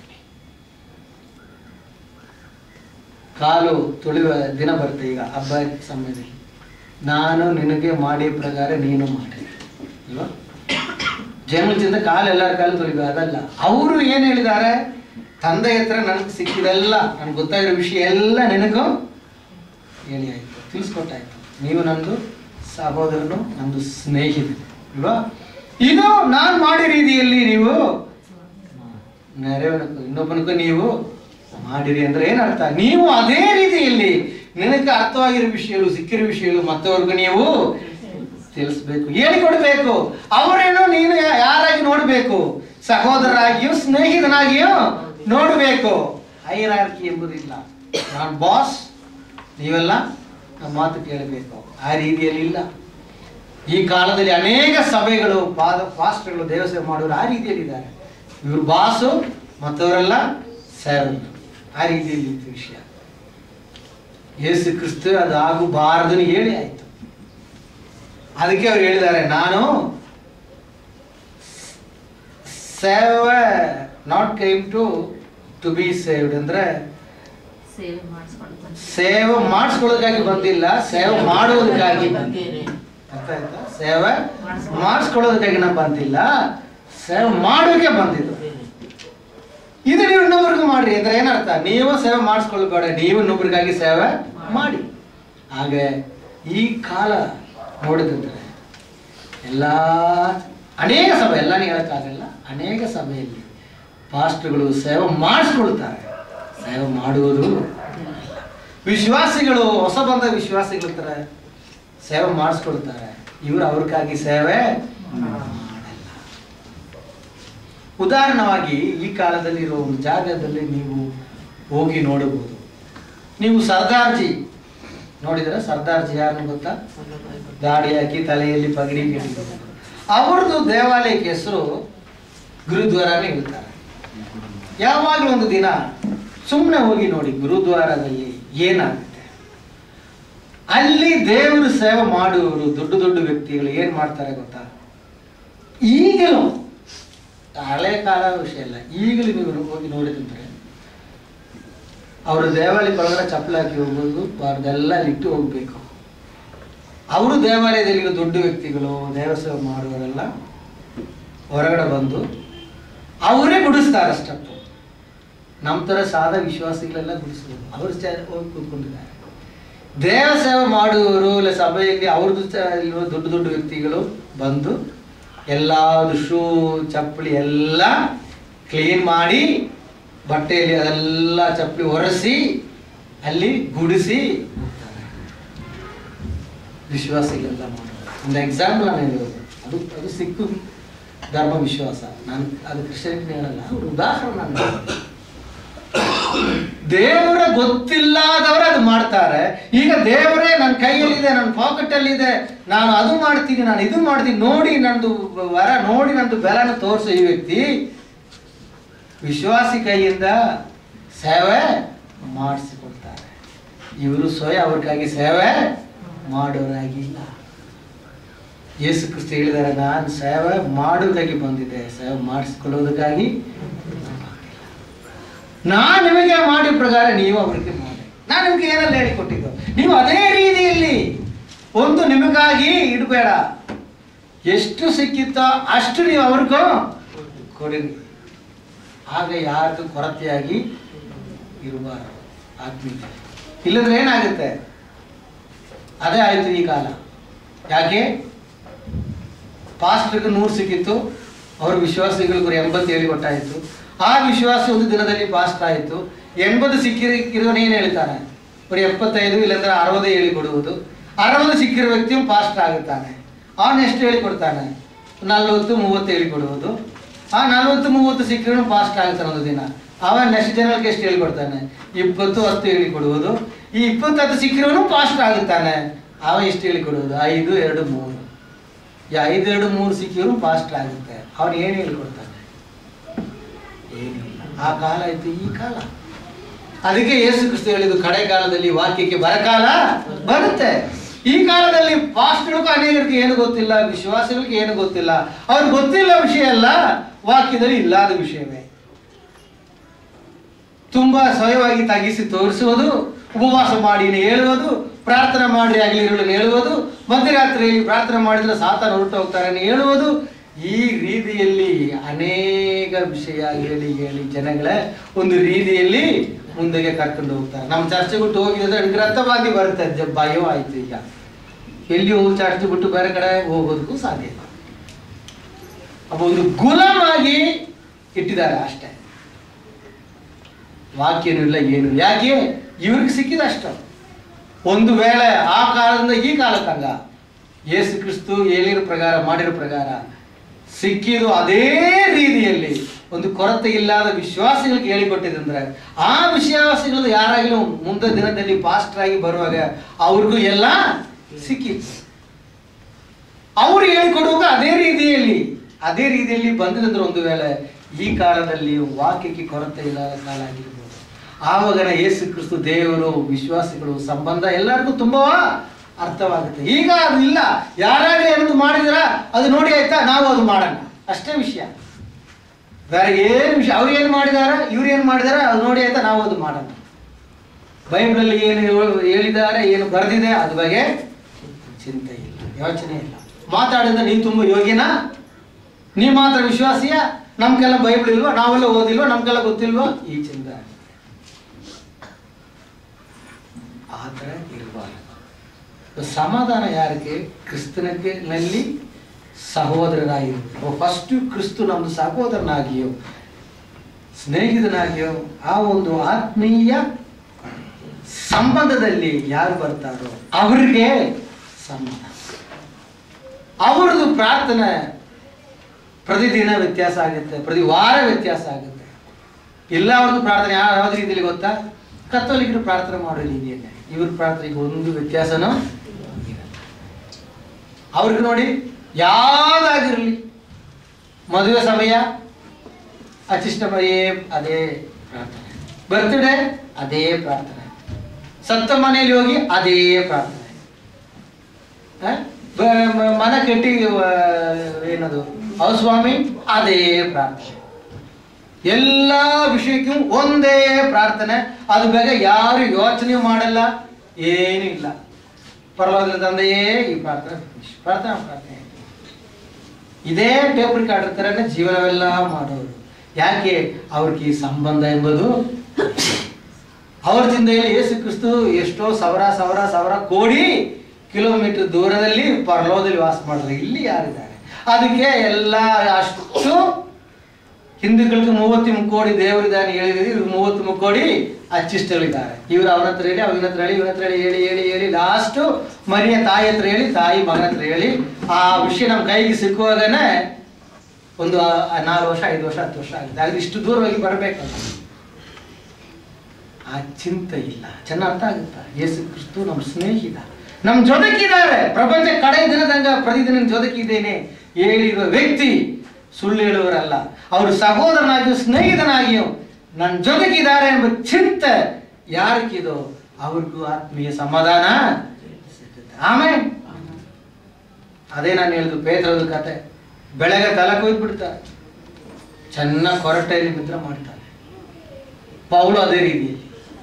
ಕಾಲು ತುಳಿಯುವ ದಿನ ಬರುತ್ತೆ ಈಗ ಹಬ್ಬ ಸಮಯದಲ್ಲಿ ನಾನು ನಿನಗೆ ಮಾಡಿ ಪ್ರಕಾರ ನೀನು ಮಾಡಿ ಅಲ್ವಾ ಜನ್ಮದಿಂದ ಕಾಲು ಎಲ್ಲರ ಕಾಲು ತುಳಿಬೇಕು ಅದಲ್ಲ ಅವರು ಏನು ಹೇಳಿದ್ದಾರೆ ತಂದೆ ಹತ್ರ ನನಗೆ ಸಿಕ್ಕಿದೆಲ್ಲ ನನಗೆ ಗೊತ್ತಾಗಿರೋ ವಿಷಯ ಎಲ್ಲ ನಿನಗೂ ಹೇಳಿ ಆಯ್ತು ತಿಳಿಸ್ಕೊಟ್ಟಾಯ್ತು ನೀವು ನಂದು ಸಹೋದರನು ನಂದು ಸ್ನೇಹಿತ ಅಲ್ವಾ ಇದು ನಾನು ಮಾಡಿ ರೀತಿಯಲ್ಲಿ ನೀವು ನೆರವೇರಬೇಕು ಇನ್ನೊಬ್ಬನಿಗೂ ನೀವು ಮಾಡಿರಿ ಅಂದ್ರೆ ಏನರ್ಥ ನೀವು ಅದೇ ರೀತಿಯಲ್ಲಿ ನಿನಗೆ ಅರ್ಥವಾಗಿರೋ ವಿಷಯಗಳು ಸಿಕ್ಕಿರೋ ವಿಷಯಗಳು ಮತ್ತವ್ರಿಗೂ ನೀವು ತಿಳಿಸ್ಬೇಕು ಹೇಳಿಕೊಡ್ಬೇಕು ಅವರೇನೋ ನೀನು ಯಾ- ಯಾರಾಗಿ ನೋಡ್ಬೇಕು ಸಹೋದರರಾಗಿಯೂ ಸ್ನೇಹಿತನಾಗಿಯೂ ನೋಡ್ಬೇಕು ಹೈರಾರ್ಕಿ ಎಂಬುದಿಲ್ಲ ನಾನು ಬಾಸ್ ನೀವೆಲ್ಲ ನಮ್ಮ ಮಾತು ಕೇಳಬೇಕು ಆ ರೀತಿಯಲ್ಲಿ ಇಲ್ಲ ಈ ಕಾಲದಲ್ಲಿ ಅನೇಕ ಸಭೆಗಳು ಪಾದ ಪಾಸ್ಟರ್ಗಳು ದೇವಸೇವೆ ಮಾಡೋರು ಆ ರೀತಿಯಲ್ಲಿ ಇದ್ದಾರೆ ಇವರು ಬಾಸು ಮತ್ತವರೆಲ್ಲ ಸೇವಕರು ಆ ರೀತಿಯಲ್ಲಿ ಇತ್ತು ವಿಷಯ ಯೇಸು ಕ್ರಿಸ್ತು ಅದು ಆಗಬಾರದು ಹೇಳಿ ಆಯ್ತು ಅದಕ್ಕೆ ಅವ್ರು ಹೇಳಿದ್ದಾರೆ ನಾನು ಸೇವ not came to to be served ಅಂದ್ರೆ ಸೇವೆ ಮಾಡಿಸ್ಕೊಂಡು ಸೇವೆ ಮಾಡಿಸ್ಕೊಳ್ಳೋದಕ್ಕಾಗಿ ಬಂದಿಲ್ಲ ಸೇವೆ ಮಾಡುವುದಕ್ಕಾಗಿ ಬಂದಿಲ್ಲ ಅರ್ಥ ಆಯ್ತಾ ಸೇವೆ ಮಾಡಿಸ್ಕೊಳ್ಳೋದಕ್ಕಾಗಿ ನಾವು ಬಂದಿಲ್ಲ ಸೇವೆ ಮಾಡೋಕೆ ಬಂದಿದ್ದು ಇದು ನೀವು ಇನ್ನೊಬ್ರಿಗೂ ಮಾಡ್ರಿ ಅಂದ್ರೆ ಏನರ್ಥ ನೀವು ಸೇವೆ ಮಾಡಿಸ್ಕೊಳ್ಬೇಡ ನೀವು ಇನ್ನೊಬ್ರಿಗಾಗಿ ಸೇವೆ ಮಾಡಿ ಹಾಗೆ ಈ ಕಾಲ ನೋಡಿದ್ರೆ ಎಲ್ಲ ಅನೇಕ ಸಭೆ ಎಲ್ಲಾನು ಹೇಳಕ್ಕಾಗಲ್ಲ ಅನೇಕ ಸಭೆಯಲ್ಲಿ ಪಾಸ್ಟ್ಗಳು ಸೇವೆ ಮಾಡಿಸ್ಕೊಳ್ತಾರೆ ಸೇವೆ ಮಾಡುವುದು ಇಲ್ಲ. ವಿಶ್ವಾಸಿಗಳು ಹೊಸ ಬಂದ ವಿಶ್ವಾಸಿಗಳ ತರ ಸೇವೆ ಮಾಡಿಸ್ಕೊಳ್ತಾರೆ ಇವರು ಅವ್ರಿಗಾಗಿ ಸೇವೆ ಮಾಡಲ್ಲ ಉದಾಹರಣವಾಗಿ ಈ ಕಾಲದಲ್ಲಿ ಇರೋ ಒಂದು ಜಾಗದಲ್ಲಿ ನೀವು ಹೋಗಿ ನೋಡಬಹುದು ನೀವು ಸರ್ದಾರ್ಜಿ ನೋಡಿದ್ರೆ ಸರ್ದಾರ್ಜಿ ಯಾರನ್ನು ಗೊತ್ತಾ ದಾಡಿ ಹಾಕಿ ತಲೆಯಲ್ಲಿ ಪಗಡಿ ಕಟ್ಟಿದ್ದಾರೆ ಅವ್ರದ್ದು ದೇವಾಲಯಕ್ಕೆ ಹೆಸರು ಗುರುದ್ವಾರನೇ ಇರ್ತಾರೆ ಯಾವಾಗಲೂ ಒಂದು ದಿನ ಸುಮ್ಮನೆ ಹೋಗಿ ನೋಡಿ ಗುರುದ್ವಾರದಲ್ಲಿ ಏನಾಗುತ್ತೆ ಅಲ್ಲಿ ದೇವರು ಸೇವೆ ಮಾಡುವವರು ದೊಡ್ಡ ದೊಡ್ಡ ವ್ಯಕ್ತಿಗಳು ಏನ್ ಮಾಡ್ತಾರೆ ಗೊತ್ತಾ ಈಗಲೂ ಹಳೆ ಕಾಲ ವಿಷಯ ಅಲ್ಲ ಈಗಲೂ ನೀವು ಹೋಗಿ ನೋಡಿದ್ರೆ ಅವರು ದೇವಾಲಯಕ್ಕೆ ಒಳಗಡೆ ಚಪ್ಪಲಿ ಹಾಕಿ ಹೋಗೋದು ಬಾರ್ದೆಲ್ಲ ಇಟ್ಟು ಹೋಗ್ಬೇಕು ಅವರು ದೇವಾಲಯದಲ್ಲಿರೋ ದೊಡ್ಡ ವ್ಯಕ್ತಿಗಳು ದೇವಸೇವೆ ಮಾಡುವವರೆಲ್ಲ ಹೊರಗಡೆ ಬಂದು ಅವರೇ ಗುಡಿಸ್ತಾರೆ ಸ್ಟೆಪ್ಪು ನಮ್ಮ ಥರ ಸಾದಾ ವಿಶ್ವಾಸಿಗಳೆಲ್ಲ ಗುಡಿಸ್ಬೋದು ಅವರು ಚ- ಹೋಗಿ ಕೂತ್ಕೊಂಡಿದ್ದಾರೆ ದೇವ ಸೇವೆ ಮಾಡುವವರು ಇಲ್ಲ ಸಭೆಯಲ್ಲಿ ಅವ್ರದ್ದು ಚ- ಇರುವ ದೊಡ್ಡ ದೊಡ್ಡ ವ್ಯಕ್ತಿಗಳು ಬಂದು ಎಲ್ಲಾದು ಶೂ ಚಪ್ಪಲಿ ಎಲ್ಲ ಕ್ಲೀನ್ ಮಾಡಿ ಬಟ್ಟೆಯಲ್ಲಿ ಅದೆಲ್ಲ ಚಪ್ಪಲಿ ಒರೆಸಿ ಅಲ್ಲಿ ಗುಡಿಸಿ ಹೋಗ್ತಾರೆ. ವಿಶ್ವಾಸಿಗಳೆಲ್ಲ ಮಾಡೋದು ಒಂದು ಎಕ್ಸಾಂಪಲ್ ನಾನು ಹೇಳೋದು ಅದು ಅದು ಸಿಕ್ಕು ಧರ್ಮ ವಿಶ್ವಾಸ ನಾನು ಅದು ಕ್ರಿಶ್ಚಿಯನ್ ಹೇಳಲ್ಲ ಅವ್ರ ಉದಾಹರಣೆ ನಾನು ಹೇಳೋದು. ದೇವರ ಗೊತ್ತಿಲ್ಲದವರು ಅದು ಮಾಡ್ತಾರೆ ಈಗ ದೇವರೇ ನನ್ನ ಕೈಯಲ್ಲಿದೆ ನನ್ನ ಪಾಕೆಟ್ ಇದೆ ನಾನು ಅದು ಮಾಡ್ತೀನಿ ನಾನು ಇದು ಮಾಡ್ತೀನಿ ನೋಡಿ ನಂದು ವರ ನೋಡಿ ನಂದು ಬೆಲನ ತೋರಿಸೋ ಈ ವ್ಯಕ್ತಿ ವಿಶ್ವಾಸಿ ಕೈಯಿಂದ ಸೇವೆ ಮಾಡಿಸಿಕೊಡ್ತಾರೆ ಇವರು ಸ್ವಯಂ ಅವ್ರಿಗಾಗಿ ಸೇವೆ ಮಾಡೋರಾಗಿಲ್ಲ ಯೇಸು ಕ್ರಿಸ್ತ ಹೇಳಿದ್ದಾರೆ ನಾನು ಸೇವೆ ಮಾಡೋದಕ್ಕಾಗಿ ಬಂದಿದ್ದೆ ಸೇವೆ ಮಾಡಿಸ್ಕೊಳ್ಳೋದಕ್ಕಾಗಿ ನಾನು ನಿಮಗೆ ಮಾಡಿದ ಪ್ರಕಾರ ನೀವು ಅವರಿಗೆ ಮಾಡಿ ನಾನು ನಿಮಗೆ ಏನೆಲ್ಲ ಹೇಳಿಕೊಟ್ಟಿದ್ದು ನೀವು ಅದೇ ರೀತಿಯಲ್ಲಿ ಒಂದು ನಿಮಗಾಗಿ ಇಡಬೇಡ ಎಷ್ಟು ಸಿಕ್ಕಿತ್ತೋ ಅಷ್ಟು ನೀವು ಅವ್ರಿಗೂ ಕೊಡಿರಿ ಆಗ ಯಾರಿಗೂ ಕೊರತೆಯಾಗಿ ಇರಬಾರದು ಆತ್ಮೀಯ ಇಲ್ಲದ್ರೆ ಏನಾಗುತ್ತೆ ಅದೇ ಆಯ್ತು ಈ ಕಾಲ ಯಾಕೆ ಪಾಸ್ಟ್ರಿಗೆ ನೂರು ಸಿಕ್ಕಿತ್ತು ಅವ್ರ ವಿಶ್ವಾಸಿಗಳಿಗೂ ಎಂಬತ್ತು ಹೇಳಿ ಕೊಟ್ಟಾಯಿತು ಆ ವಿಶ್ವಾಸ ಒಂದು ದಿನದಲ್ಲಿ ಪಾಸ್ಟ್ ಆಯಿತು ಎಂಬತ್ತು ಸಿಕ್ಕಿರೋನು ಏನು ಹೇಳ್ತಾನೆ ಬರೀ ಎಪ್ಪತ್ತೈದು ಇಲ್ಲಾಂದ್ರೆ ಅರವತ್ತು ಹೇಳಿ ಕೊಡುವುದು ಅರವತ್ತು ಸಿಕ್ಕಿರೋ ವ್ಯಕ್ತಿಯು ಪಾಸ್ಟ್ ಆಗುತ್ತಾನೆ ಅವನು ಎಷ್ಟು ಹೇಳಿ ಕೊಡ್ತಾನೆ ನಲ್ವತ್ತು ಮೂವತ್ತು ಹೇಳಿ ಕೊಡುವುದು ಆ ನಲ್ವತ್ತು ಮೂವತ್ತು ಸಿಕ್ಕಿರೋ ಪಾಸ್ಟ್ ಆಗುತ್ತಾನೆ ಒಂದು ದಿನ ಅವ ನೆಕ್ಸ್ಟ್ ಜನಕ್ಕೆ ಎಷ್ಟು ಹೇಳ್ಕೊಡ್ತಾನೆ ಇಪ್ಪತ್ತು ಹತ್ತು ಹೇಳಿ ಕೊಡುವುದು ಈ ಇಪ್ಪತ್ತತ್ತು ಸಿಕ್ಕಿರೋನು ಪಾಸ್ಟ್ ಆಗುತ್ತಾನೆ ಅವ ಎಷ್ಟು ಹೇಳಿ ಕೊಡುವುದು ಐದು ಎರಡು ಮೂರು ಈ ಐದು ಎರಡು ಮೂರು ಸಿಕ್ಕಿದ್ರು ಫಾಸ್ಟ್ ಆಗುತ್ತೆ ಅವನು ಏನು ಹೇಳ್ಕೊಡ್ತಾನೆ ಏನಿಲ್ಲ ಆ ಕಾಲ ಆಯ್ತು ಈ ಕಾಲ ಅದಕ್ಕೆ ಯೇಸು ಕ್ರಿಸ್ತ ಹೇಳಿದ್ದು ಕಡೆ ಕಾಲದಲ್ಲಿ ವಾಕ್ಯಕ್ಕೆ ಬರಕಾಲ ಬರುತ್ತೆ ಈ ಕಾಲದಲ್ಲಿ ಪಾಸ್ಟ್ಗಳಿಗೂ ಅನೇಕರಿಗೆ ಏನು ಗೊತ್ತಿಲ್ಲ ವಿಶ್ವಾಸಿಗಳಿಗೆ ಏನು ಗೊತ್ತಿಲ್ಲ ಅವ್ರಿಗೆ ಗೊತ್ತಿಲ್ಲ ವಿಷಯ ಅಲ್ಲ ವಾಕ್ಯದಲ್ಲಿ ಇಲ್ಲದ ವಿಷಯವೇ ತುಂಬಾ ಸ್ವಯವಾಗಿ ತಗ್ಗಿಸಿ ತೋರಿಸುವುದು ಉಪವಾಸ ಮಾಡಿ ಹೇಳುವುದು ಪ್ರಾರ್ಥನೆ ಮಾಡಿ ಆಗಲಿ ಇರುಳನ್ನು ಹೇಳುವುದು ಮಧ್ಯರಾತ್ರಿಯಲ್ಲಿ ಪ್ರಾರ್ಥನೆ ಮಾಡಿದ್ರೆ ಸಾತಾನ ಹೊರಟು ಹೋಗ್ತಾರೆ ಅಂತ ಹೇಳುವುದು ಈ ರೀತಿಯಲ್ಲಿ ಅನೇಕ ವಿಷಯ ಹೇಳಿ ಹೇಳಿ ಜನಗಳೇ ಒಂದು ರೀತಿಯಲ್ಲಿ ಮುಂದೆಗೆ ಕರ್ಕೊಂಡು ಹೋಗ್ತಾರೆ ನಮ್ಮ ಚರ್ಚೆ ಬಿಟ್ಟು ಹೋಗಿದ್ರೆ ಗ್ರಂಥವಾಗಿ ಬರುತ್ತೆ ಜ- ಭಯವೂ ಆಯ್ತು ಈಗ ಎಲ್ಲಿ ಹೋಗಿ ಚರ್ಚೆ ಬಿಟ್ಟು ಬೇರೆ ಕಡೆ ಹೋಗೋದಕ್ಕೂ ಸಾಧ್ಯ ಇಲ್ಲ ಅಪ್ಪ ಒಂದು ಗುಲಾಮಾಗಿ ಇಟ್ಟಿದ್ದಾರೆ ಅಷ್ಟೇ ವಾಕ್ಯನೂ ಇಲ್ಲ ಏನು ಇಲ್ಲ. ಯಾಕೆ ಇವ್ರಿಗೆ ಸಿಕ್ಕಿದ ಅಷ್ಟು ಒಂದು ವೇಳೆ ಆ ಕಾಲದಿಂದ ಈ ಕಾಲ ತನಕ ಯೇಸು ಕ್ರಿಸ್ತು ಹೇಳಿರೋ ಪ್ರಕಾರ ಮಾಡಿರೋ ಪ್ರಕಾರ ಸಿಕ್ಕಿದು ಅದೇ ರೀತಿಯಲ್ಲಿ ಒಂದು ಕೊರತೆ ಇಲ್ಲದ ವಿಶ್ವಾಸಿಗಳಿಗೆ ಹೇಳಿಕೊಟ್ಟಿದಂದ್ರೆ ಆ ವಿಶ್ವಾಸಿಗಳು ಯಾರಾಗಲೂ ಮುಂದೆ ದಿನದಲ್ಲಿ ಪಾಸ್ಟರ್ ಆಗಿ ಬರುವಾಗ ಅವ್ರಿಗೂ ಎಲ್ಲ ಸಿಕ್ಕಿತ್ತು ಅವ್ರು ಹೇಳಿಕೊಡುವಾಗ ಅದೇ ರೀತಿಯಲ್ಲಿ ಅದೇ ರೀತಿಯಲ್ಲಿ ಬಂದಿದ್ರೆ ಒಂದು ವೇಳೆ ಈ ಕಾಲದಲ್ಲಿ ವಾಕ್ಯಕ್ಕೆ ಕೊರತೆ ಇಲ್ಲದ ಕಾಲ ಆಗಿರ್ಬೋದು ಆವಾಗ ಯೇಸು ಕ್ರಿಸ್ತು ದೇವರು ವಿಶ್ವಾಸಿಗಳು ಸಂಬಂಧ ಎಲ್ಲರಿಗೂ ತುಂಬಾ ಅರ್ಥವಾಗುತ್ತೆ ಈಗ ಅದು ಇಲ್ಲ ಯಾರಾಗಲಿ ಏನದು ಮಾಡಿದ್ರ ಅದು ನೋಡಿ ಆಯ್ತಾ ನಾವು ಅದು ಮಾಡೋಣ ಅಷ್ಟೇ ವಿಷಯ ಬೇರೆ ಏನು ವಿಷಯ ಅವ್ರು ಏನು ಮಾಡಿದಾರ ಇವ್ರು ಏನು ಮಾಡಿದಾರ ಅದು ನೋಡಿ ಆಯ್ತಾ ನಾವು ಅದು ಮಾಡೋಣ ಬೈಬಲಲ್ಲಿ ಏನು ಹೇಳು- ಹೇಳಿದ್ದಾರೆ ಏನು ಬರೆದಿದೆ ಅದ್ರ ಬಗ್ಗೆ ಚಿಂತೆ ಇಲ್ಲ ಯೋಚನೆ ಇಲ್ಲ ಮಾತಾಡಿದ್ರೆ ನೀನು ತುಂಬ ಯೋಗಿನ ನೀ ಮಾತ್ರ ವಿಶ್ವಾಸಿಯ ನಮ್ಗೆಲ್ಲ ಬೈಬಲ್ ಇಲ್ವಾ ನಾವೆಲ್ಲ ಓದಿಲ್ವಾ ನಮ್ಗೆಲ್ಲ ಗೊತ್ತಿಲ್ವಾ ಈ ಚಿಂತೆ ಆ ಥರ ಇರಬಾರ್ದು ಸಮಾಧಾನ ಯಾರಿಗೆ ಕ್ರಿಸ್ತನಿಗೆ ನಲ್ಲಿ ಸಹೋದರರಾಗಿರು ಫಸ್ಟ್ ಕ್ರಿಸ್ತು ನಮ್ದು ಸಹೋದರನಾಗಿಯೋ ಸ್ನೇಹಿತನಾಗಿಯೋ ಆ ಒಂದು ಆತ್ಮೀಯ ಸಂಬಂಧದಲ್ಲಿ ಯಾರು ಬರ್ತಾರೋ ಅವರಿಗೆ ಸಮಾಧಾನ ಅವ್ರದ್ದು ಪ್ರಾರ್ಥನೆ ಪ್ರತಿದಿನ ವ್ಯತ್ಯಾಸ ಆಗುತ್ತೆ ಪ್ರತಿ ವಾರ ವ್ಯತ್ಯಾಸ ಆಗುತ್ತೆ ಎಲ್ಲ ಅವ್ರದ್ದು ಪ್ರಾರ್ಥನೆ ಯಾವ ಯಾವ್ದು ರೀತಿಯಲ್ಲಿ ಗೊತ್ತಾ ಕತ್ತೋಲಿಗರು ಪ್ರಾರ್ಥನೆ ಮಾಡೋ ರೀತಿಯಲ್ಲೇ ಇವ್ರ ಪ್ರಾರ್ಥನೆಗೆ ಒಂದು ವ್ಯತ್ಯಾಸನೂ ಇರಲ್ಲ. ಅವ್ರಿಗೆ ನೋಡಿ ಯಾವ್ದಾಗಿರಲಿ ಮದುವೆ ಸಮಯ ಅಚಿಷ್ಟ ಮರಿಯೇ ಅದೇ ಪ್ರಾರ್ಥನೆ ಬರ್ತ್ಡೇ ಅದೇ ಪ್ರಾರ್ಥನೆ ಸತ್ತ ಮನೆಯಲ್ಲಿ ಹೋಗಿ ಅದೇ ಪ್ರಾರ್ಥನೆ ಆ? ಬ- ಮ- ಮನ ಕಟ್ಟಿ ಆ, ಏನದು ಹೌಸ್ ವಾಮಿಂಗ್ ಅದೇ ಪ್ರಾರ್ಥನೆ ಎಲ್ಲ ವಿಷಯಕ್ಕೂ ಒಂದೇ ಪ್ರಾರ್ಥನೆ ಅದು ಬೇಗ ಯಾರು ಯೋಚನೆ ಮಾಡಲ್ಲ ಏನೂ ಇಲ್ಲ ಪರಲೋಕದ ತಂದೆಯೇ ಈ ಪ್ರಾರ್ಥನೆ finish. ಪ್ರಾರ್ಥನೆ ಪ್ರಾರ್ಥನೆ ಇದೇ ಟೇಪ್ ರಿಕಾರ್ಡರ್ ಥರನೇ ಜೀವನವೆಲ್ಲ ಮಾಡೋರು ಯಾಕೆ ಅವ್ರಿಗೆ ಈ ಸಂಬಂಧ ಎಂಬುದು ಅವ್ರ ಚಿಂತೆಯಲ್ಲಿ ಯೇಸು ಕ್ರಿಸ್ತು ಎಷ್ಟೋ ಸಾವಿರ ಸಾವಿರ ಸಾವಿರ ಕೋಟಿ ಕಿಲೋಮೀಟರ್ ದೂರದಲ್ಲಿ ಪರಲೋಕದಲ್ಲಿ ವಾಸ ಮಾಡಿದ್ರು ಇಲ್ಲಿ ಯಾರಿದ್ದಾರೆ ಅದಕ್ಕೆ ಎಲ್ಲ ಅಷ್ಟು ಹಿಂದೂಗಳಿಗೆ ಮೂವತ್ತು ಮುಕ್ಕೋಡಿ ದೇವರಿದ್ದಾನೆ ಹೇಳಿದ್ರೆ ಇವ್ರಿಗೆ ಮೂವತ್ತು ಮುಕ್ಕೋಡಿ ಅಚ್ಚಿಷ್ಟಗಳಿದ್ದಾರೆ ಇವ್ರು ಅವನ ಹತ್ರ ಹೇಳಿ ಅವನ ಹತ್ರ ಹೇಳಿ ಇವನ ಹತ್ರ ಹೇಳಿ ಹೇಳಿ ಹೇಳಿ ಹೇಳಿ ಲಾಸ್ಟು ಮರಿಯ ತಾಯಿ ಹತ್ರ ಹೇಳಿ ತಾಯಿ ಮಗನ ಹತ್ರ ಹೇಳಿ ಆ ವಿಷಯ ನಮ್ಮ ಕೈಗೆ ಸಿಕ್ಕುವಾಗನೇ ಒಂದು ಆ- ಆ ನಾಲ್ಕು ವರ್ಷ ಐದು ವರ್ಷ ಹತ್ತು ವರ್ಷ ಆಗಿದೆ ಆದ್ರೆ ಇಷ್ಟು ದೂರವಾಗಿ ಬರಬೇಕಲ್ಲ ಆ ಚಿಂತೆ ಇಲ್ಲ ಚೆನ್ನಾಗಿ ಅರ್ಥ ಆಗುತ್ತಾ ಯೇಸು ಕ್ರಿಸ್ತು ನಮ್ಮ ಸ್ನೇಹಿತ ನಮ್ಮ ಜೊತೆಗಿದ್ದಾರೆ ಪ್ರಪಂಚ ಕಡೆ ದಿನದಂಗ ಪ್ರತಿದಿನ ನಿಮ್ ಜೊತೆಗಿದ್ದೇನೆ ಹೇಳಿರುವ ವ್ಯಕ್ತಿ ಸುಳ್ಳು ಹೇಳುವರಲ್ಲ ಅವರು ಸಹೋದರನಾಗಿಯೂ ಸ್ನೇಹಿತನಾಗಿಯೂ ನನ್ನ ಜೊತೆಗಿದ್ದಾರೆ ಎಂಬ ಚಿಂತೆ ಯಾರಿಗಿದೋ ಅವ್ರಿಗೂ ಆತ್ಮೀಯ ಸಮಾಧಾನ ಸಿಗುತ್ತೆ ಆಮೇಲೆ ಅದೇ ನಾನು ಹೇಳಿದ್ದು ಪೇತ್ರದ ಕತೆ ಬೆಳಗ್ಗೆ ತಲೆ ಕೊಯ್ದು ಬಿಡ್ತಾರೆ ಚೆನ್ನಾಗಿ ಕೊರಟೆಯಲ್ಲಿ ನಿದ್ರೆ ಮಾಡ್ತಾರೆ ಪೌಲು ಅದೇ ರೀತಿಯಲ್ಲಿ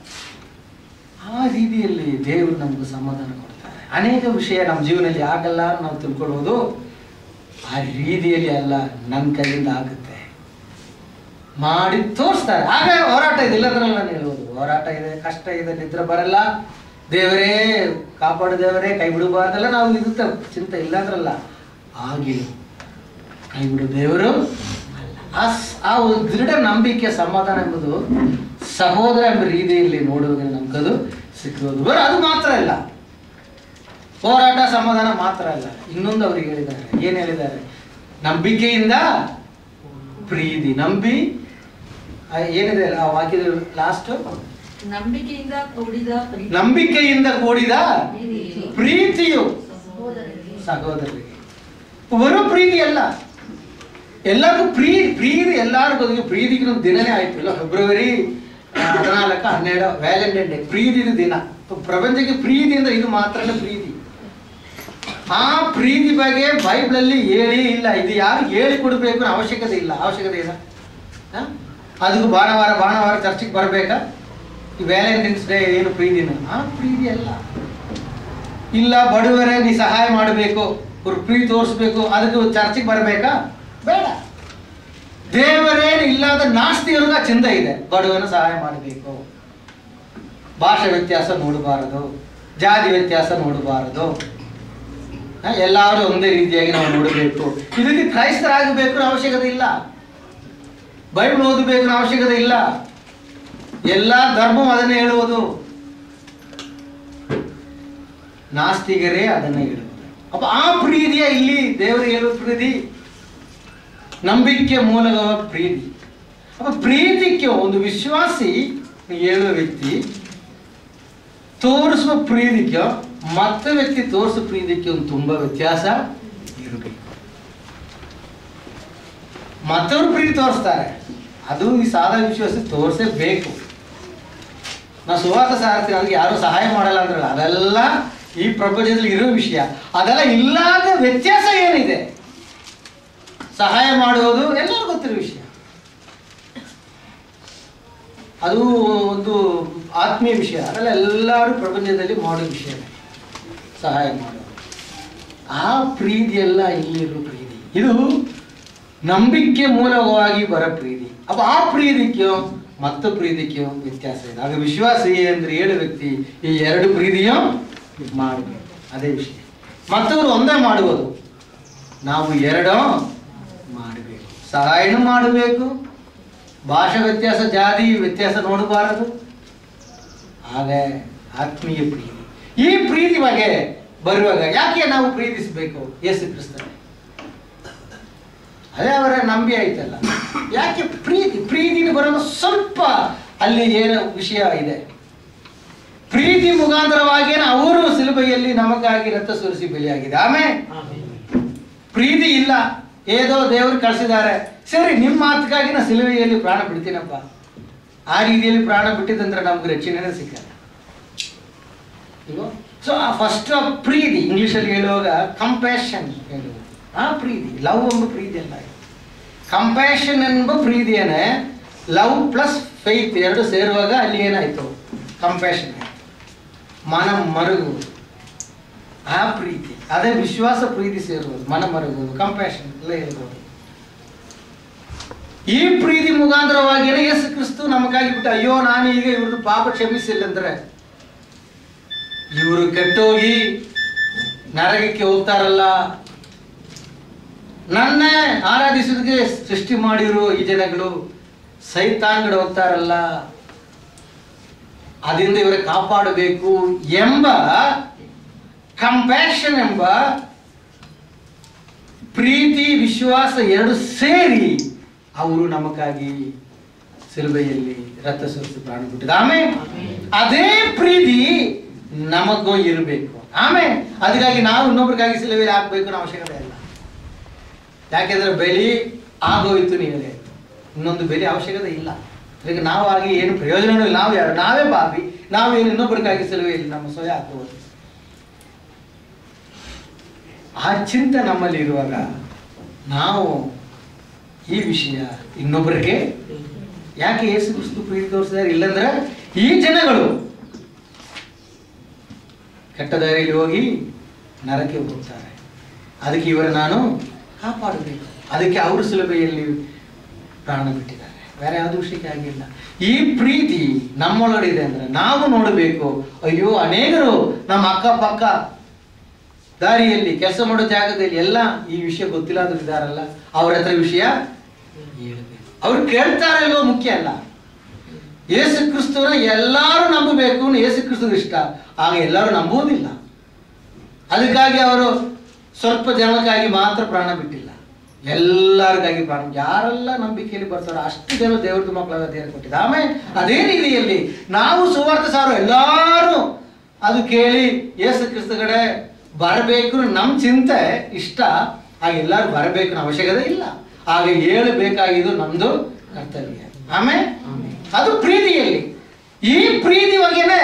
ಆ ರೀತಿಯಲ್ಲಿ ದೇವರು ನಮ್ಗೆ ಸಮಾಧಾನ ಕೊಡ್ತಾರೆ ಅನೇಕ ವಿಷಯ ನಮ್ಮ ಜೀವನದಲ್ಲಿ ಆಗಲ್ಲ ಅಂತ ನಾವು ತಿಳ್ಕೊಳ್ಬೋದು ಆ ರೀತಿಯಲ್ಲಿ ಅಲ್ಲ ನನ್ನ ಕೈಯಿಂದ ಆಗುತ್ತೆ ಮಾಡಿ ತೋರಿಸ್ತಾರೆ ಆಗ ಹೋರಾಟ ಇದೆ ಇಲ್ಲದ್ರಲ್ಲಿ ನಾನು ಹೇಳುವುದು ಹೋರಾಟ ಇದೆ ಕಷ್ಟ ಇದೆ ನಿದ್ರೆ ಬರಲ್ಲ ದೇವರೇ ಕಾಪಾಡು ದೇವರೇ ಕೈ ಬಿಡಬಾರ್ದಲ್ಲ ನಾವು ಇರುತ್ತೆ ಚಿಂತೆ ಇಲ್ಲದ್ರಲ್ಲ ಆಗಿಲ್ಲ ಕೈ ಬಿಡು ದೇವರು ಆ ಸ್- ಆ ಒಂದು ದೃಢ ನಂಬಿಕೆ ಸಮಾಧಾನ ಎಂಬುದು ಸಹೋದರ ಎಂಬ ರೀತಿಯಲ್ಲಿ ನೋಡುವಾಗ ನಮ್ಗದು ಸಿಕ್ಕೋದು ಬರೀ ಅದು ಮಾತ್ರ ಇಲ್ಲ ಹೋರಾಟ ಸಮಾಧಾನ ಮಾತ್ರ ಅಲ್ಲ ಇನ್ನೊಂದು ಅವ್ರಿಗೆ ಹೇಳಿದ್ದಾರೆ ಏನ್ ಹೇಳಿದ್ದಾರೆ ನಂಬಿಕೆಯಿಂದ ಪ್ರೀತಿ ನಂಬಿ ಆ, ಏನಿದೆ ಆ ವಾಕ್ಯದ ಲಾಸ್ಟ್ ನಂಬಿಕೆಯಿಂದ ಕೂಡಿದ ಪ್ರೀತಿ ನಂಬಿಕೆಯಿಂದ ಕೂಡಿದ ಪ್ರೀತಿಯು ಪ್ರೀತಿಯು ಸಹೋದರರಿಗೆ ಸಹೋದರರಿಗೆ ಬರೋ ಪ್ರೀತಿ ಅಲ್ಲ ಎಲ್ಲರಿಗೂ ಪ್ರೀ ಪ್ರೀತಿ ಎಲ್ಲರಿಗೂ ಅದಕ್ಕೆ ಪ್ರೀತಿಗೆ ಒಂದು ದಿನನೇ ಆಯ್ತು ಇಲ್ಲ ಫೆಬ್ರವರಿ ಹದಿನಾಲ್ಕು ಹನ್ನೆರಡು ವ್ಯಾಲೆಂಟೈನ್ ಡೇ ಪ್ರೀತಿದು ದಿನ ಪ್ರಪಂಚಕ್ಕೆ ಪ್ರೀತಿ ಅಂದ್ರೆ ಇದು ಮಾತ್ರನೇ ಪ್ರೀತಿ ಆ ಪ್ರೀತಿ ಬಗ್ಗೆ ಬೈಬಲಲ್ಲಿ ಹೇಳಿ ಇಲ್ಲ ಇದು ಯಾರು ಹೇಳಿ ಕೊಡಬೇಕು ಅನ್ನೋ ಅವಶ್ಯಕತೆ ಇಲ್ಲ ಅವಶ್ಯಕತೆ ಇಲ್ಲ ಹ? ಅದಕ್ಕೂ ಭಾನುವಾರ ಭಾನುವಾರ ಚರ್ಚಿಗೆ ಬರಬೇಕಾ ಈ ವ್ಯಾಲೆಂಟೈನ್ಸ್ ಡೇ ಏನು ಪ್ರೀತಿನ ಆ ಪ್ರೀತಿ ಅಲ್ಲ ಇಲ್ಲ ಬಡವರೇ ನೀ ಸಹಾಯ ಮಾಡಬೇಕು ಅವ್ರ ಪ್ರೀತಿ ತೋರಿಸ್ಬೇಕು ಅದಕ್ಕೆ ಚರ್ಚಿಗೆ ಬರಬೇಕಾ ಬೇಡ ದೇವರೇನು ಇಲ್ಲದ ನಾಸ್ತಿಯವ್ರಿಗ ಚಿಂತ ಇದೆ ಬಡವನ ಸಹಾಯ ಮಾಡಬೇಕು ಭಾಷೆ ವ್ಯತ್ಯಾಸ ನೋಡಬಾರದು ಜಾತಿ ವ್ಯತ್ಯಾಸ ನೋಡಬಾರದು ಹ, ಎಲ್ಲರೂ ಒಂದೇ ರೀತಿಯಾಗಿ ನಾವು ನೋಡಬೇಕು ಇದಕ್ಕೆ ಕ್ರೈಸ್ತರಾಗಬೇಕು ಅನ್ನೋ ಅವಶ್ಯಕತೆ ಇಲ್ಲ ಬೈಬಲ್ ಓದಬೇಕು ಅನ್ನೋ ಅವಶ್ಯಕತೆ ಇಲ್ಲ ಎಲ್ಲ ಧರ್ಮ ಅದನ್ನೇ ಹೇಳುವುದು ನಾಸ್ತಿಗರೇ ಅದನ್ನ ಹೇಳುವುದು ಅಪ್ಪ ಆ ಪ್ರೀತಿಯ ಇಲ್ಲಿ ದೇವರು ಹೇಳುವ ಪ್ರೀತಿ ನಂಬಿಕೆ ಮೂಲಕ ಪ್ರೀತಿ ಅಪ್ಪ ಪ್ರೀತಿಗೆ ಒಂದು ವಿಶ್ವಾಸಿ ಹೇಳುವ ವ್ಯಕ್ತಿ ತೋರಿಸುವ ಪ್ರೀತಿಗೆ ಮತ್ತೆ ವ್ಯಕ್ತಿ ತೋರಿಸುವ ಪ್ರೀತಿಗೆ ಒಂದು ತುಂಬಾ ವ್ಯತ್ಯಾಸ ಇರಬೇಕು ಮತ್ತವರು ಪ್ರೀತಿ ತೋರಿಸ್ತಾರೆ ಅದು ಈ ಸಾದಾ ವಿಶ್ವಾಸ ತೋರಿಸಬೇಕು ನಾ ಸುವಾರ್ಥ ಸಾರ್ತಿ ನನಗೆ ಯಾರು ಸಹಾಯ ಮಾಡಲ್ಲ ಅಂದ್ರಲ್ಲ ಅದೆಲ್ಲ ಈ ಪ್ರಪಂಚದಲ್ಲಿ ಇರೋ ವಿಷಯ ಅದೆಲ್ಲ ಇಲ್ಲದ ವ್ಯತ್ಯಾಸ ಏನಿದೆ ಸಹಾಯ ಮಾಡುವುದು ಎಲ್ಲರಿಗೂ ಗೊತ್ತಿರೋ ವಿಷಯ ಅದು ಒಂದು ಆತ್ಮೀಯ ವಿಷಯ ಅದೆಲ್ಲ ಎಲ್ಲರೂ ಪ್ರಪಂಚದಲ್ಲಿ ಮಾಡೋ ವಿಷಯನೇ ಸಹಾಯ ಮಾಡೋದು ಆ ಪ್ರೀತಿ ಎಲ್ಲ ಇಲ್ಲಿರೋ ಪ್ರೀತಿ ಇದು ನಂಬಿಕೆ ಮೂಲವಾಗಿ ಬರೋ ಪ್ರೀತಿ ಅಪ್ಪ ಆ ಪ್ರೀತಿಗೂ ಮತ್ತು ಪ್ರೀತಿಗೂ ವ್ಯತ್ಯಾಸ ಇದೆ ಆಗ ವಿಶ್ವಾಸ ಅಂದ್ರೆ ಏಳು ವ್ಯಕ್ತಿ ಈ ಎರಡು ಪ್ರೀತಿಯು ಮಾಡಬೇಕು ಅದೇ ವಿಷಯ ಮತ್ತವರು ಒಂದೇ ಮಾಡುವುದು ನಾವು ಎರಡು ಮಾಡಬೇಕು ಸಹಾಯನೂ ಮಾಡಬೇಕು ಭಾಷಾ ವ್ಯತ್ಯಾಸ ಜಾತಿ ವ್ಯತ್ಯಾಸ ನೋಡಬಾರದು ಹಾಗೆ ಆತ್ಮೀಯ ಪ್ರೀತಿ ಈ ಪ್ರೀತಿ ಬಗ್ಗೆ ಬರುವಾಗ ಯಾಕೆ ನಾವು ಪ್ರೀತಿಸಬೇಕು ಯೇಸು ಕ್ರಿಸ್ತನ ಅದೇ ಅವರ ನಂಬಿ ಆಯ್ತಲ್ಲ ಯಾಕೆ ಪ್ರೀತಿ ಪ್ರೀತಿನ ಬರೋದು ಸ್ವಲ್ಪ ಅಲ್ಲಿ ಏನು ವಿಷಯ ಇದೆ ಪ್ರೀತಿ ಮುಖಾಂತರವಾಗಿ ಅವರು ಸಿಲುಬೆಯಲ್ಲಿ ನಮಗಾಗಿ ರಕ್ತ ಸುರಿಸಿ ಬಲಿಯಾಗಿದೆ ಆಮೇಲೆ ಪ್ರೀತಿ ಇಲ್ಲ ಏದೋ ದೇವರು ಕಳಿಸಿದ್ದಾರೆ ಸರಿ ನಿಮ್ಮ ಮಾತುಗಾಗಿ ನಾ ಸಿಲುವೆಯಲ್ಲಿ ಪ್ರಾಣ ಬಿಡ್ತೀನಪ್ಪ ಆ ರೀತಿಯಲ್ಲಿ ಪ್ರಾಣ ಬಿಟ್ಟಿದ್ದಂದ್ರೆ ನಮ್ಗೆ ರಕ್ಷಣೆನೇ ಸಿಕ್ಕಲ್ಲ ಇಲ್ವೋ ಸೊ ಆ ಫಸ್ಟ್ ಆ ಪ್ರೀತಿ ಇಂಗ್ಲೀಷಲ್ಲಿ ಹೇಳುವಾಗ ಕಂಪ್ಯಾಷನ್ ಹೇಳುವುದು ಆ ಪ್ರೀತಿ ಲವ್ ಎಂಬ ಪ್ರೀತಿ ಅಲ್ಲ ಕಂಪ್ಯಾಷನ್ ಎಂಬ ಪ್ರೀತಿಯನ್ನೇ ಲವ್ ಪ್ಲಸ್ ಫೈತ್ ಎರಡು ಸೇರುವಾಗ ಅಲ್ಲಿ ಏನಾಯ್ತು ಕಂಪ್ಯಾಷನ್ ಆಯ್ತು ಮನ ಮರುಗುವುದು ಆ ಪ್ರೀತಿ ಅದೇ ವಿಶ್ವಾಸ ಪ್ರೀತಿ ಸೇರುವುದು ಮನ ಮರುಗುವುದು ಕಂಪ್ಯಾಷನ್ ಎಲ್ಲ ಹೇಳ್ಬೋದು ಈ ಪ್ರೀತಿ ಮುಖಾಂತರವಾಗಿ ಯೇಸು ಕ್ರಿಸ್ತು ನಮಗಾಗಿ ಬಿಟ್ಟು ಅಯ್ಯೋ ನಾನು ಈಗ ಇವ್ರದ್ದು ಪಾಪ ಕ್ಷಮಿಸಿಲ್ಲ ಅಂದ್ರೆ ಇವರು ಕೆಟ್ಟೋಗಿ ನರಕಕ್ಕೆ ಹೋಗ್ತಾರಲ್ಲ ನನ್ನ ಆರಾಧಿಸೋದಕ್ಕೆ ಸೃಷ್ಟಿ ಮಾಡಿರೋ ಈ ಜನಗಳು ಸೈತಾನ್ಗಡೆ ಹೋಗ್ತಾರಲ್ಲ ಅದರಿಂದ ಇವರ ಕಾಪಾಡಬೇಕು ಎಂಬ ಕಂಪ್ಯಾಷನ್ ಎಂಬ ಪ್ರೀತಿ ವಿಶ್ವಾಸ ಎರಡು ಸೇರಿ ಅವರು ನಮಗಾಗಿ ಸಿಲುಬೆಯಲ್ಲಿ ರಕ್ತ ಸುರಿಸಿ ಪ್ರಾಣ ಬಿಟ್ಟಿದ ಆಮೇಲೆ ಅದೇ ಪ್ರೀತಿ ನಮಗೂ ಇರಬೇಕು ಆಮೇಲೆ ಅದಕ್ಕಾಗಿ ನಾವು ಇನ್ನೊಬ್ರಿಗಾಗಿ ಸಿಲುಬೆಯಲ್ಲಿ ಹಾಕ್ಬೇಕು ಅನ್ನೋ ಅವಶ್ಯಕತೆ ಇಲ್ಲ ಯಾಕೆಂದ್ರೆ ಬೆಲೆ ಆಗೋಯ್ತು ನೀವೇ ಇನ್ನೊಂದು ಬೆಲೆ ಅವಶ್ಯಕತೆ ಇಲ್ಲ ಅದಕ್ಕೆ ನಾವು ಆಗಿ ಏನು ಪ್ರಯೋಜನವೂ ಇಲ್ಲ ನಾವು ಯಾರು ನಾವೇ ಪಾಪಿ ನಾವೇನು ಇನ್ನೊಬ್ಬರಿಗಾಗಿ ಸಿಲುಬೆಯಲ್ಲಿ ನಮ್ಮ ಸ್ವಯ ಹಾಕಬಹುದು ಆ ಚಿಂತೆ ನಮ್ಮಲ್ಲಿ ಇರುವಾಗ ನಾವು ಈ ವಿಷಯ ಇನ್ನೊಬ್ಬರಿಗೆ ಯಾಕೆ ಯೇಸು ಕ್ರಿಸ್ತು ಪ್ರೀತಿ ತೋರಿಸಿದ್ದಾರೆ ಇಲ್ಲಂದ್ರೆ ಈ ಜನಗಳು ಕೆಟ್ಟ ದಾರಿಯಲ್ಲಿ ಹೋಗಿ ನರಕ್ಕೆ ಹೋಗ್ತಾರೆ ಅದಕ್ಕೆ ಇವರ ನಾನು ಕಾಪಾಡಬೇಕು ಅದಕ್ಕೆ ಅವರು ಸುಲಭೆಯಲ್ಲಿ ಪ್ರಾಣ ಬಿಟ್ಟಿದ್ದಾರೆ ಬೇರೆ ಯಾವುದು ವಿಷಯಕ್ಕೆ ಆಗಿಲ್ಲ ಈ ಪ್ರೀತಿ ನಮ್ಮೊಳಗಡೆ ಇದೆ ಅಂದ್ರೆ ನಾವು ನೋಡಬೇಕು ಅಯ್ಯೋ ಅನೇಕರು ನಮ್ಮ ಅಕ್ಕಪಕ್ಕ ದಾರಿಯಲ್ಲಿ ಕೆಲಸ ಮಾಡೋ ಜಾಗದಲ್ಲಿ ಎಲ್ಲ ಈ ವಿಷಯ ಗೊತ್ತಿಲ್ಲದ್ರು ಇದಾರಲ್ಲ ಅವ್ರ ಹತ್ರ ವಿಷಯ ಹೇಳ್ಬೇಕು ಅವ್ರು ಕೇಳ್ತಾರ ಇಲ್ಲೋ ಮುಖ್ಯ ಅಲ್ಲ ಯೇಸು ಕ್ರಿಸ್ತುವನ್ನ ಎಲ್ಲರೂ ನಂಬಬೇಕು ಅನ್ನೋ ಯೇಸು ಕ್ರಿಸ್ತು ಇಷ್ಟ ಆಗ ಎಲ್ಲರೂ ನಂಬುವುದಿಲ್ಲ ಅದಕ್ಕಾಗಿ ಅವರು ಸ್ವಲ್ಪ ಜನಕ್ಕಾಗಿ ಮಾತ್ರ ಪ್ರಾಣ ಬಿಟ್ಟಿಲ್ಲ ಎಲ್ಲರಿಗಾಗಿ ಪ್ರಾಣ ಯಾರೆಲ್ಲ ನಂಬಿಕೆಯಲ್ಲಿ ಬರ್ತಾರೋ ಅಷ್ಟು ಜನ ದೇವ್ರದ್ದು ಮಕ್ಕಳ ದೇವರು ಕೊಟ್ಟಿದ್ದ ಆಮೇಲೆ ಅದೇ ರೀತಿಯಲ್ಲಿ ನಾವು ಸುವಾರ್ಥ ಸಾರು ಎಲ್ಲರೂ ಅದು ಕೇಳಿ ಯೇಸು ಕ್ರಿಸ್ತ ಕಡೆ ಬರಬೇಕು ನಮ್ಮ ಚಿಂತೆ ಇಷ್ಟ ಆಗ ಎಲ್ಲರೂ ಬರಬೇಕು ಅನ್ನೋ ಅವಶ್ಯಕತೆ ಇಲ್ಲ ಆಗ ಹೇಳಬೇಕಾಗಿದ್ದು ನಮ್ದು ಕರ್ತವ್ಯ ಆಮೇಲೆ ಅದು ಪ್ರೀತಿಯಲ್ಲಿ ಈ ಪ್ರೀತಿ ಬಗ್ಗೆನೇ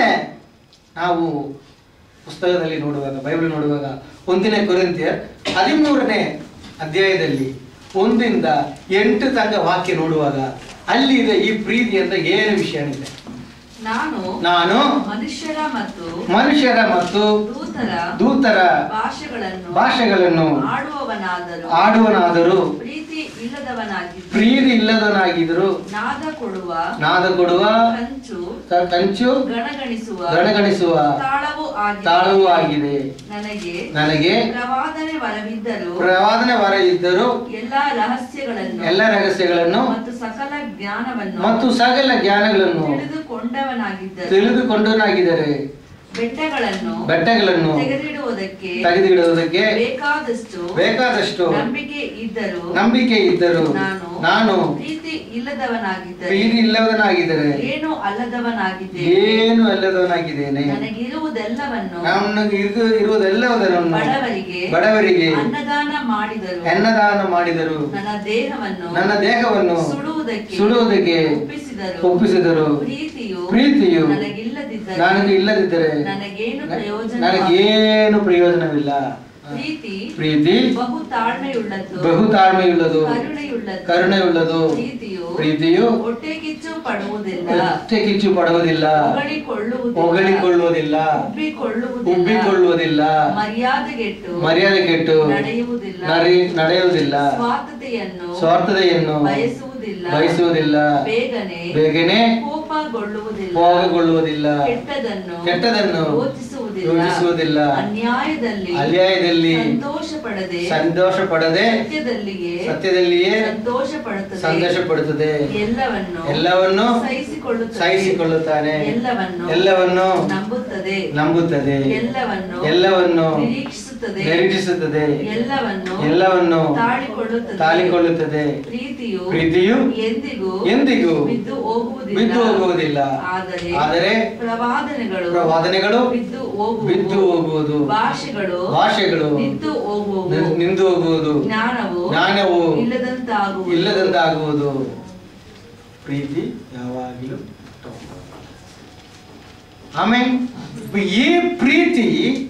ನಾವು ಪುಸ್ತಕದಲ್ಲಿ ನೋಡುವಾಗ ಬೈಬಲ್ ನೋಡುವಾಗ ಒಂದನೇ ಕೊರಿಂತಿಯ ಹದಿಮೂರನೇ ಅಧ್ಯಾಯದಲ್ಲಿ ಒಂದಿಂದ ಎಂಟು ತನಕ ವಾಕ್ಯ ನೋಡುವಾಗ ಅಲ್ಲಿ ಇದೆ ಈ ಪ್ರೀತಿ ಅಂತ ಏನು ವಿಷಯ ಇದೆ ನಾನು ನಾನು ಮನುಷ್ಯರ ಮತ್ತು ಮನುಷ್ಯರ ಮತ್ತು ದೂತರ ದೂತರ ಭಾಷೆಗಳನ್ನು ಭಾಷೆಗಳನ್ನು ಆಡುವವನಾದರೂ ಆಡುವನಾದರೂ ಪ್ರೀತಿ ಇಲ್ಲದವನಾಗಿದ್ದು ಪ್ರೀತಿ ಇಲ್ಲದನಾಗಿದ್ರು ನಾದ ಕೊಡುವ ನಾದ ಕೊಡುವ ಕಂಚು ಕ- ಕಂಚು ಗಣಗಣಿಸುವ ಗಣಗಣಿಸುವ ತಾಳವೂ ಆಗಿದೆ ತಾಳವೂ ಆಗಿದೆ ನನಗೆ ನನಗೆ ಪ್ರವಾದನೆ ವರವಿದ್ದರೂ ಪ್ರವಾದನೆ ವರ ಇದ್ದರು ಎಲ್ಲಾ ರಹಸ್ಯಗಳನ್ನು ಎಲ್ಲ ರಹಸ್ಯಗಳನ್ನು ಮತ್ತು ಸಕಲ ಜ್ಞಾನವನ್ನು ಮತ್ತು ಸಕಲ ಜ್ಞಾನಗಳನ್ನು ತಿಳಿದುಕೊಂಡವನಾಗಿದ್ದರು ತಿಳಿದುಕೊಂಡನಾಗಿದ್ದಾರೆ ಬೆಟ್ಟಗಳನ್ನು ಬೆಟ್ಟಗಳನ್ನು ತೆಗೆದಿಡುವುದಕ್ಕೆ ತೆಗೆದಿಡುವುದಕ್ಕೆ ಬೇಕಾದಷ್ಟು ಬೇಕಾದಷ್ಟು ನಂಬಿಕೆ ಇದ್ದರೂ ನಂಬಿಕೆ ಇದ್ದರು ನಾನು ನಾನು ಪ್ರೀತಿ ಇಲ್ಲದವನಾಗಿದ್ದರೆ ಪ್ರೀತಿ ಇಲ್ಲದನಾಗಿದ್ದರೆ ಏನು ಅಲ್ಲದವನಾಗಿದ್ದೇನೆ ಏನು ಅಲ್ಲದವನಾಗಿದ್ದೇನೆ ನನಗಿರುವುದೆಲ್ಲವನ್ನು ನನಗೆ ಇರು ಇರುವುದೆಲ್ಲವುದನ್ನು ಬಡವರಿಗೆ ಬಡವರಿಗೆ ಅನ್ನದಾನ ಮಾಡಿದರು ಅನ್ನದಾನ ಮಾಡಿದರು ನನ್ನ ದೇಹವನ್ನು ನನ್ನ ದೇಹವನ್ನು ಸುಡುವುದಕ್ಕೆ ಸುಡುವುದಕ್ಕೆ ಒಪ್ಪಿಸಿದರು ಒಪ್ಪಿಸಿದರು ಪ್ರೀತಿಯು ಪ್ರೀತಿಯು ನನಗಿಲ್ಲದಿದ್ದರೆ ನನಗೆ ಇಲ್ಲದಿದ್ದರೆ ನನಗೇನು ನ- ಪ್ರಯೋಜನ ನನಗೇನು ಪ್ರಯೋಜನವಿಲ್ಲ ಪ್ರೀತಿ ಪ್ರೀತಿ ಬಹು ತಾಳ್ಮೆಯುಳ್ಳದ್ದು ಬಹು ತಾಳ್ಮೆಯುಳ್ಳದು ಕರುಣೆಯುಳ್ಳದ್ದು ಕರುಣೆಯುಳ್ಳದು ಪ್ರೀತಿಯು ಪ್ರೀತಿಯು ಹೊಟ್ಟೆ ಕಿಚ್ಚು ಪಡುವುದಿಲ್ಲ ಹೊಟ್ಟೆ ಕಿಚ್ಚು ಪಡುವುದಿಲ್ಲ ಹೊಗಳಿಕೊಳ್ಳುವುದಿಲ್ಲ ಹೊಗಳಿಕೊಳ್ಳುವುದಿಲ್ಲ ಉಬ್ಬಿಕೊಳ್ಳುವುದಿಲ್ಲ ಉಬ್ಬಿಕೊಳ್ಳುವುದಿಲ್ಲ ಮರ್ಯಾದೆಗೆಟ್ಟು ಮರ್ಯಾದೆ ಕೆಟ್ಟು ನಡೆಯುವುದಿಲ್ಲ ನಡೆ- ನಡೆಯುವುದಿಲ್ಲ ಸ್ವಾರ್ಥತೆಯನ್ನು ಸ್ವಾರ್ಥತೆಯನ್ನು ಬಯಸುವುದಿಲ್ಲ ಬಯಸುವುದಿಲ್ಲ ಬೇಗನೆ ಬೇಗನೆ ಕೋಪಗೊಳ್ಳುವುದಿಲ್ಲ ಭೋಗಗೊಳ್ಳುವುದಿಲ್ಲ ಕೆಟ್ಟದನ್ನು ಕೆಟ್ಟದನ್ನು ಯೋಚಿಸುವುದಿಲ್ಲ ಯೋಚಿಸುವುದಿಲ್ಲ ಅನ್ಯಾಯದಲ್ಲಿ ಅನ್ಯಾಯದಲ್ಲಿ ಸಂತೋಷ ಪಡದೆ ಸಂತೋಷ ಪಡದೆ ಸತ್ಯದಲ್ಲಿಯೇ ಸತ್ಯದಲ್ಲಿಯೇ ಸಂತೋಷ ಪಡುತ್ತದೆ ಸಂತೋಷ ಪಡುತ್ತದೆ ಎಲ್ಲವನ್ನು ಎಲ್ಲವನ್ನು ಸಹಿಸಿಕೊಳ್ಳುತ್ತದೆ ಸಹಿಸಿಕೊಳ್ಳುತ್ತಾನೆ ಎಲ್ಲವನ್ನು ಎಲ್ಲವನ್ನು ನಂಬುತ್ತದೆ ನಂಬುತ್ತದೆ ಎಲ್ಲವನ್ನು ಎಲ್ಲವನ್ನು ನಿರೀಕ್ಷಿಸುತ್ತದೆ ನಿರೀಕ್ಷಿಸುತ್ತದೆ ಎಲ್ಲವನ್ನು ಎಲ್ಲವನ್ನು ತಾಳಿಕೊಳ್ಳುತ್ತದೆ ತಾಳಿಕೊಳ್ಳುತ್ತದೆ ಪ್ರೀತಿಯು ಪ್ರೀತಿಯು ಎಂದಿಗೂ ಎಂದಿಗೂ ಬಿದ್ದು ಹೋಗುವುದಿಲ್ಲ ಬಿದ್ದು ಹೋಗುವುದಿಲ್ಲ ಆದರೆ ಆದರೆ ಪ್ರವಾದನೆಗಳು ಪ್ರವಾದನೆಗಳು ಬಿದ್ದು ಹೋಗುವುದು ಬಿದ್ದು ಹೋಗುವುದು ಭಾಷೆಗಳು ಭಾಷೆಗಳು ನಿಂತು ಹೋಗುವು ನಿ- ನಿಂದು ಹೋಗುವುದು ಜ್ಞಾನವು ಜ್ಞಾನವು ಇಲ್ಲದಂತಾಗುವುದು ಇಲ್ಲದಂತಾಗುವುದು ಪ್ರೀತಿ ಯಾವಾಗಲೂ ಆಮೇಲೆ ಈ ಪ್ರೀತಿ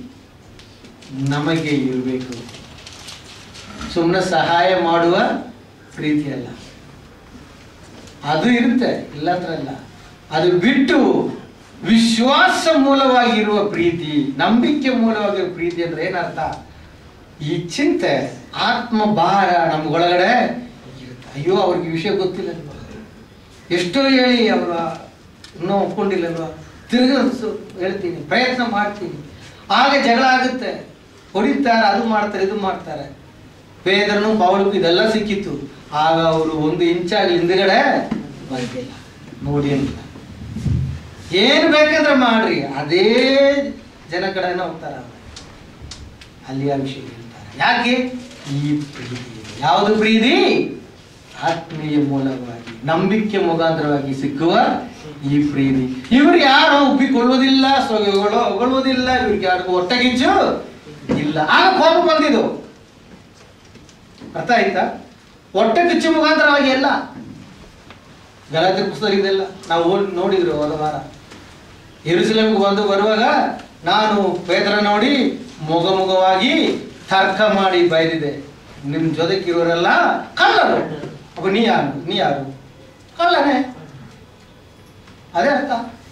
ನಮಗೆ ಇರಬೇಕು ಸುಮ್ಮನೆ ಸಹಾಯ ಮಾಡುವ ಪ್ರೀತಿ ಅಲ್ಲ ಅದು ಇರುತ್ತೆ ಇಲ್ಲ ಅಂತ ಅಲ್ಲ ಅದು ಬಿಟ್ಟು ವಿಶ್ವಾಸ ಮೂಲವಾಗಿರುವ ಪ್ರೀತಿ ನಂಬಿಕೆ ಮೂಲವಾಗಿರುವ ಪ್ರೀತಿ ಅಂದ್ರೆ ಏನರ್ಥ ಈ ಚಿಂತೆ ಆತ್ಮ ಭಾರ ನಮ್ಗೊಳಗಡೆ ಇರುತ್ತೆ ಅಯ್ಯೋ ಅವ್ರಿಗೆ ಈ ವಿಷಯ ಗೊತ್ತಿಲ್ಲ ಎಷ್ಟೋ ಹೇಳಿ ಅವರು ಇನ್ನೂ ಒಪ್ಕೊಂಡಿಲ್ಲಲ್ವಾ ತಿರುಗಿ ಸು- ಹೇಳ್ತೀನಿ ಪ್ರಯತ್ನ ಮಾಡ್ತೀನಿ ಆಗ ಜಗಳ ಆಗುತ್ತೆ ಹೊಡಿತಾರೆ ಅದು ಮಾಡ್ತಾರೆ ಇದು ಮಾಡ್ತಾರೆ ಪೇದರನು ಪೌಲಕ್ಕೂ ಇದೆಲ್ಲ ಸಿಕ್ಕಿತ್ತು ಆಗ ಅವರು ಒಂದು ಇಂಚಾಗಿ ಹಿಂದ್ಗಡೆ ಬರ್ಲಿಲ್ಲ ನೋಡಿ ಅಂತ ಏನು ಬೇಕಂದ್ರೆ ಮಾಡ್ರಿ ಅದೇ ಜನ ಕಡೆನ ಹೋಗ್ತಾರೆ ಅವ್ರು. ಅಲ್ಲಿ ಆ ವಿಷಯ ಹೇಳ್ತಾರೆ ಯಾಕೆ ಈ ಪ್ರೀತಿ ಯಾವುದು ಪ್ರೀತಿ ಆತ್ಮೀಯ ಮೂಲವಾಗಿ ನಂಬಿಕೆ ಮುಖಾಂತರವಾಗಿ ಸಿಕ್ಕುವ ಈ ಪ್ರೀತಿ ಇವ್ರು ಯಾರು ಒಪ್ಪಿಕೊಳ್ಳುವುದಿಲ್ಲ ಸೊಗಗಳು ಹೊಗಳುವುದಿಲ್ಲ ಇವ್ರಿಗೆ ಯಾರಿಗೂ ಒಟ್ಟಗಿಂಚು ಇಲ್ಲ ಆಗ ಕೋಪ ಬಂದಿದ್ದು ಅರ್ಥ ಆಯ್ತಾ ಹೊಟ್ಟೆ ಕಿಚ್ಚು ಮುಖಾಂತರವಾಗಿ ಎಲ್ಲ ಗಲಾತಿ ಪುಸ್ತಕ ಇದೆಲ್ಲ ನಾವು ಓದ್ ನೋಡಿದ್ರು ಹೋದ ವಾರ ಯೆರೂಸಲೇಮ್ಗೆ ಬಂದು ಬರುವಾಗ ನಾನು ಪೇತ್ರ ನೋಡಿ ಮುಗ ಮುಗವಾಗಿ ತರ್ಕ ಮಾಡಿ ಬೈದಿದೆ ನಿಮ್ ಜೊತೆಗಿರೋರೆಲ್ಲ ಕಳ್ಳರು ಅಪ್ಪ ನೀ ಯಾರು ನೀ ಯಾರು ಕಳ್ಳನೇ ಅದೇ ಅರ್ಥ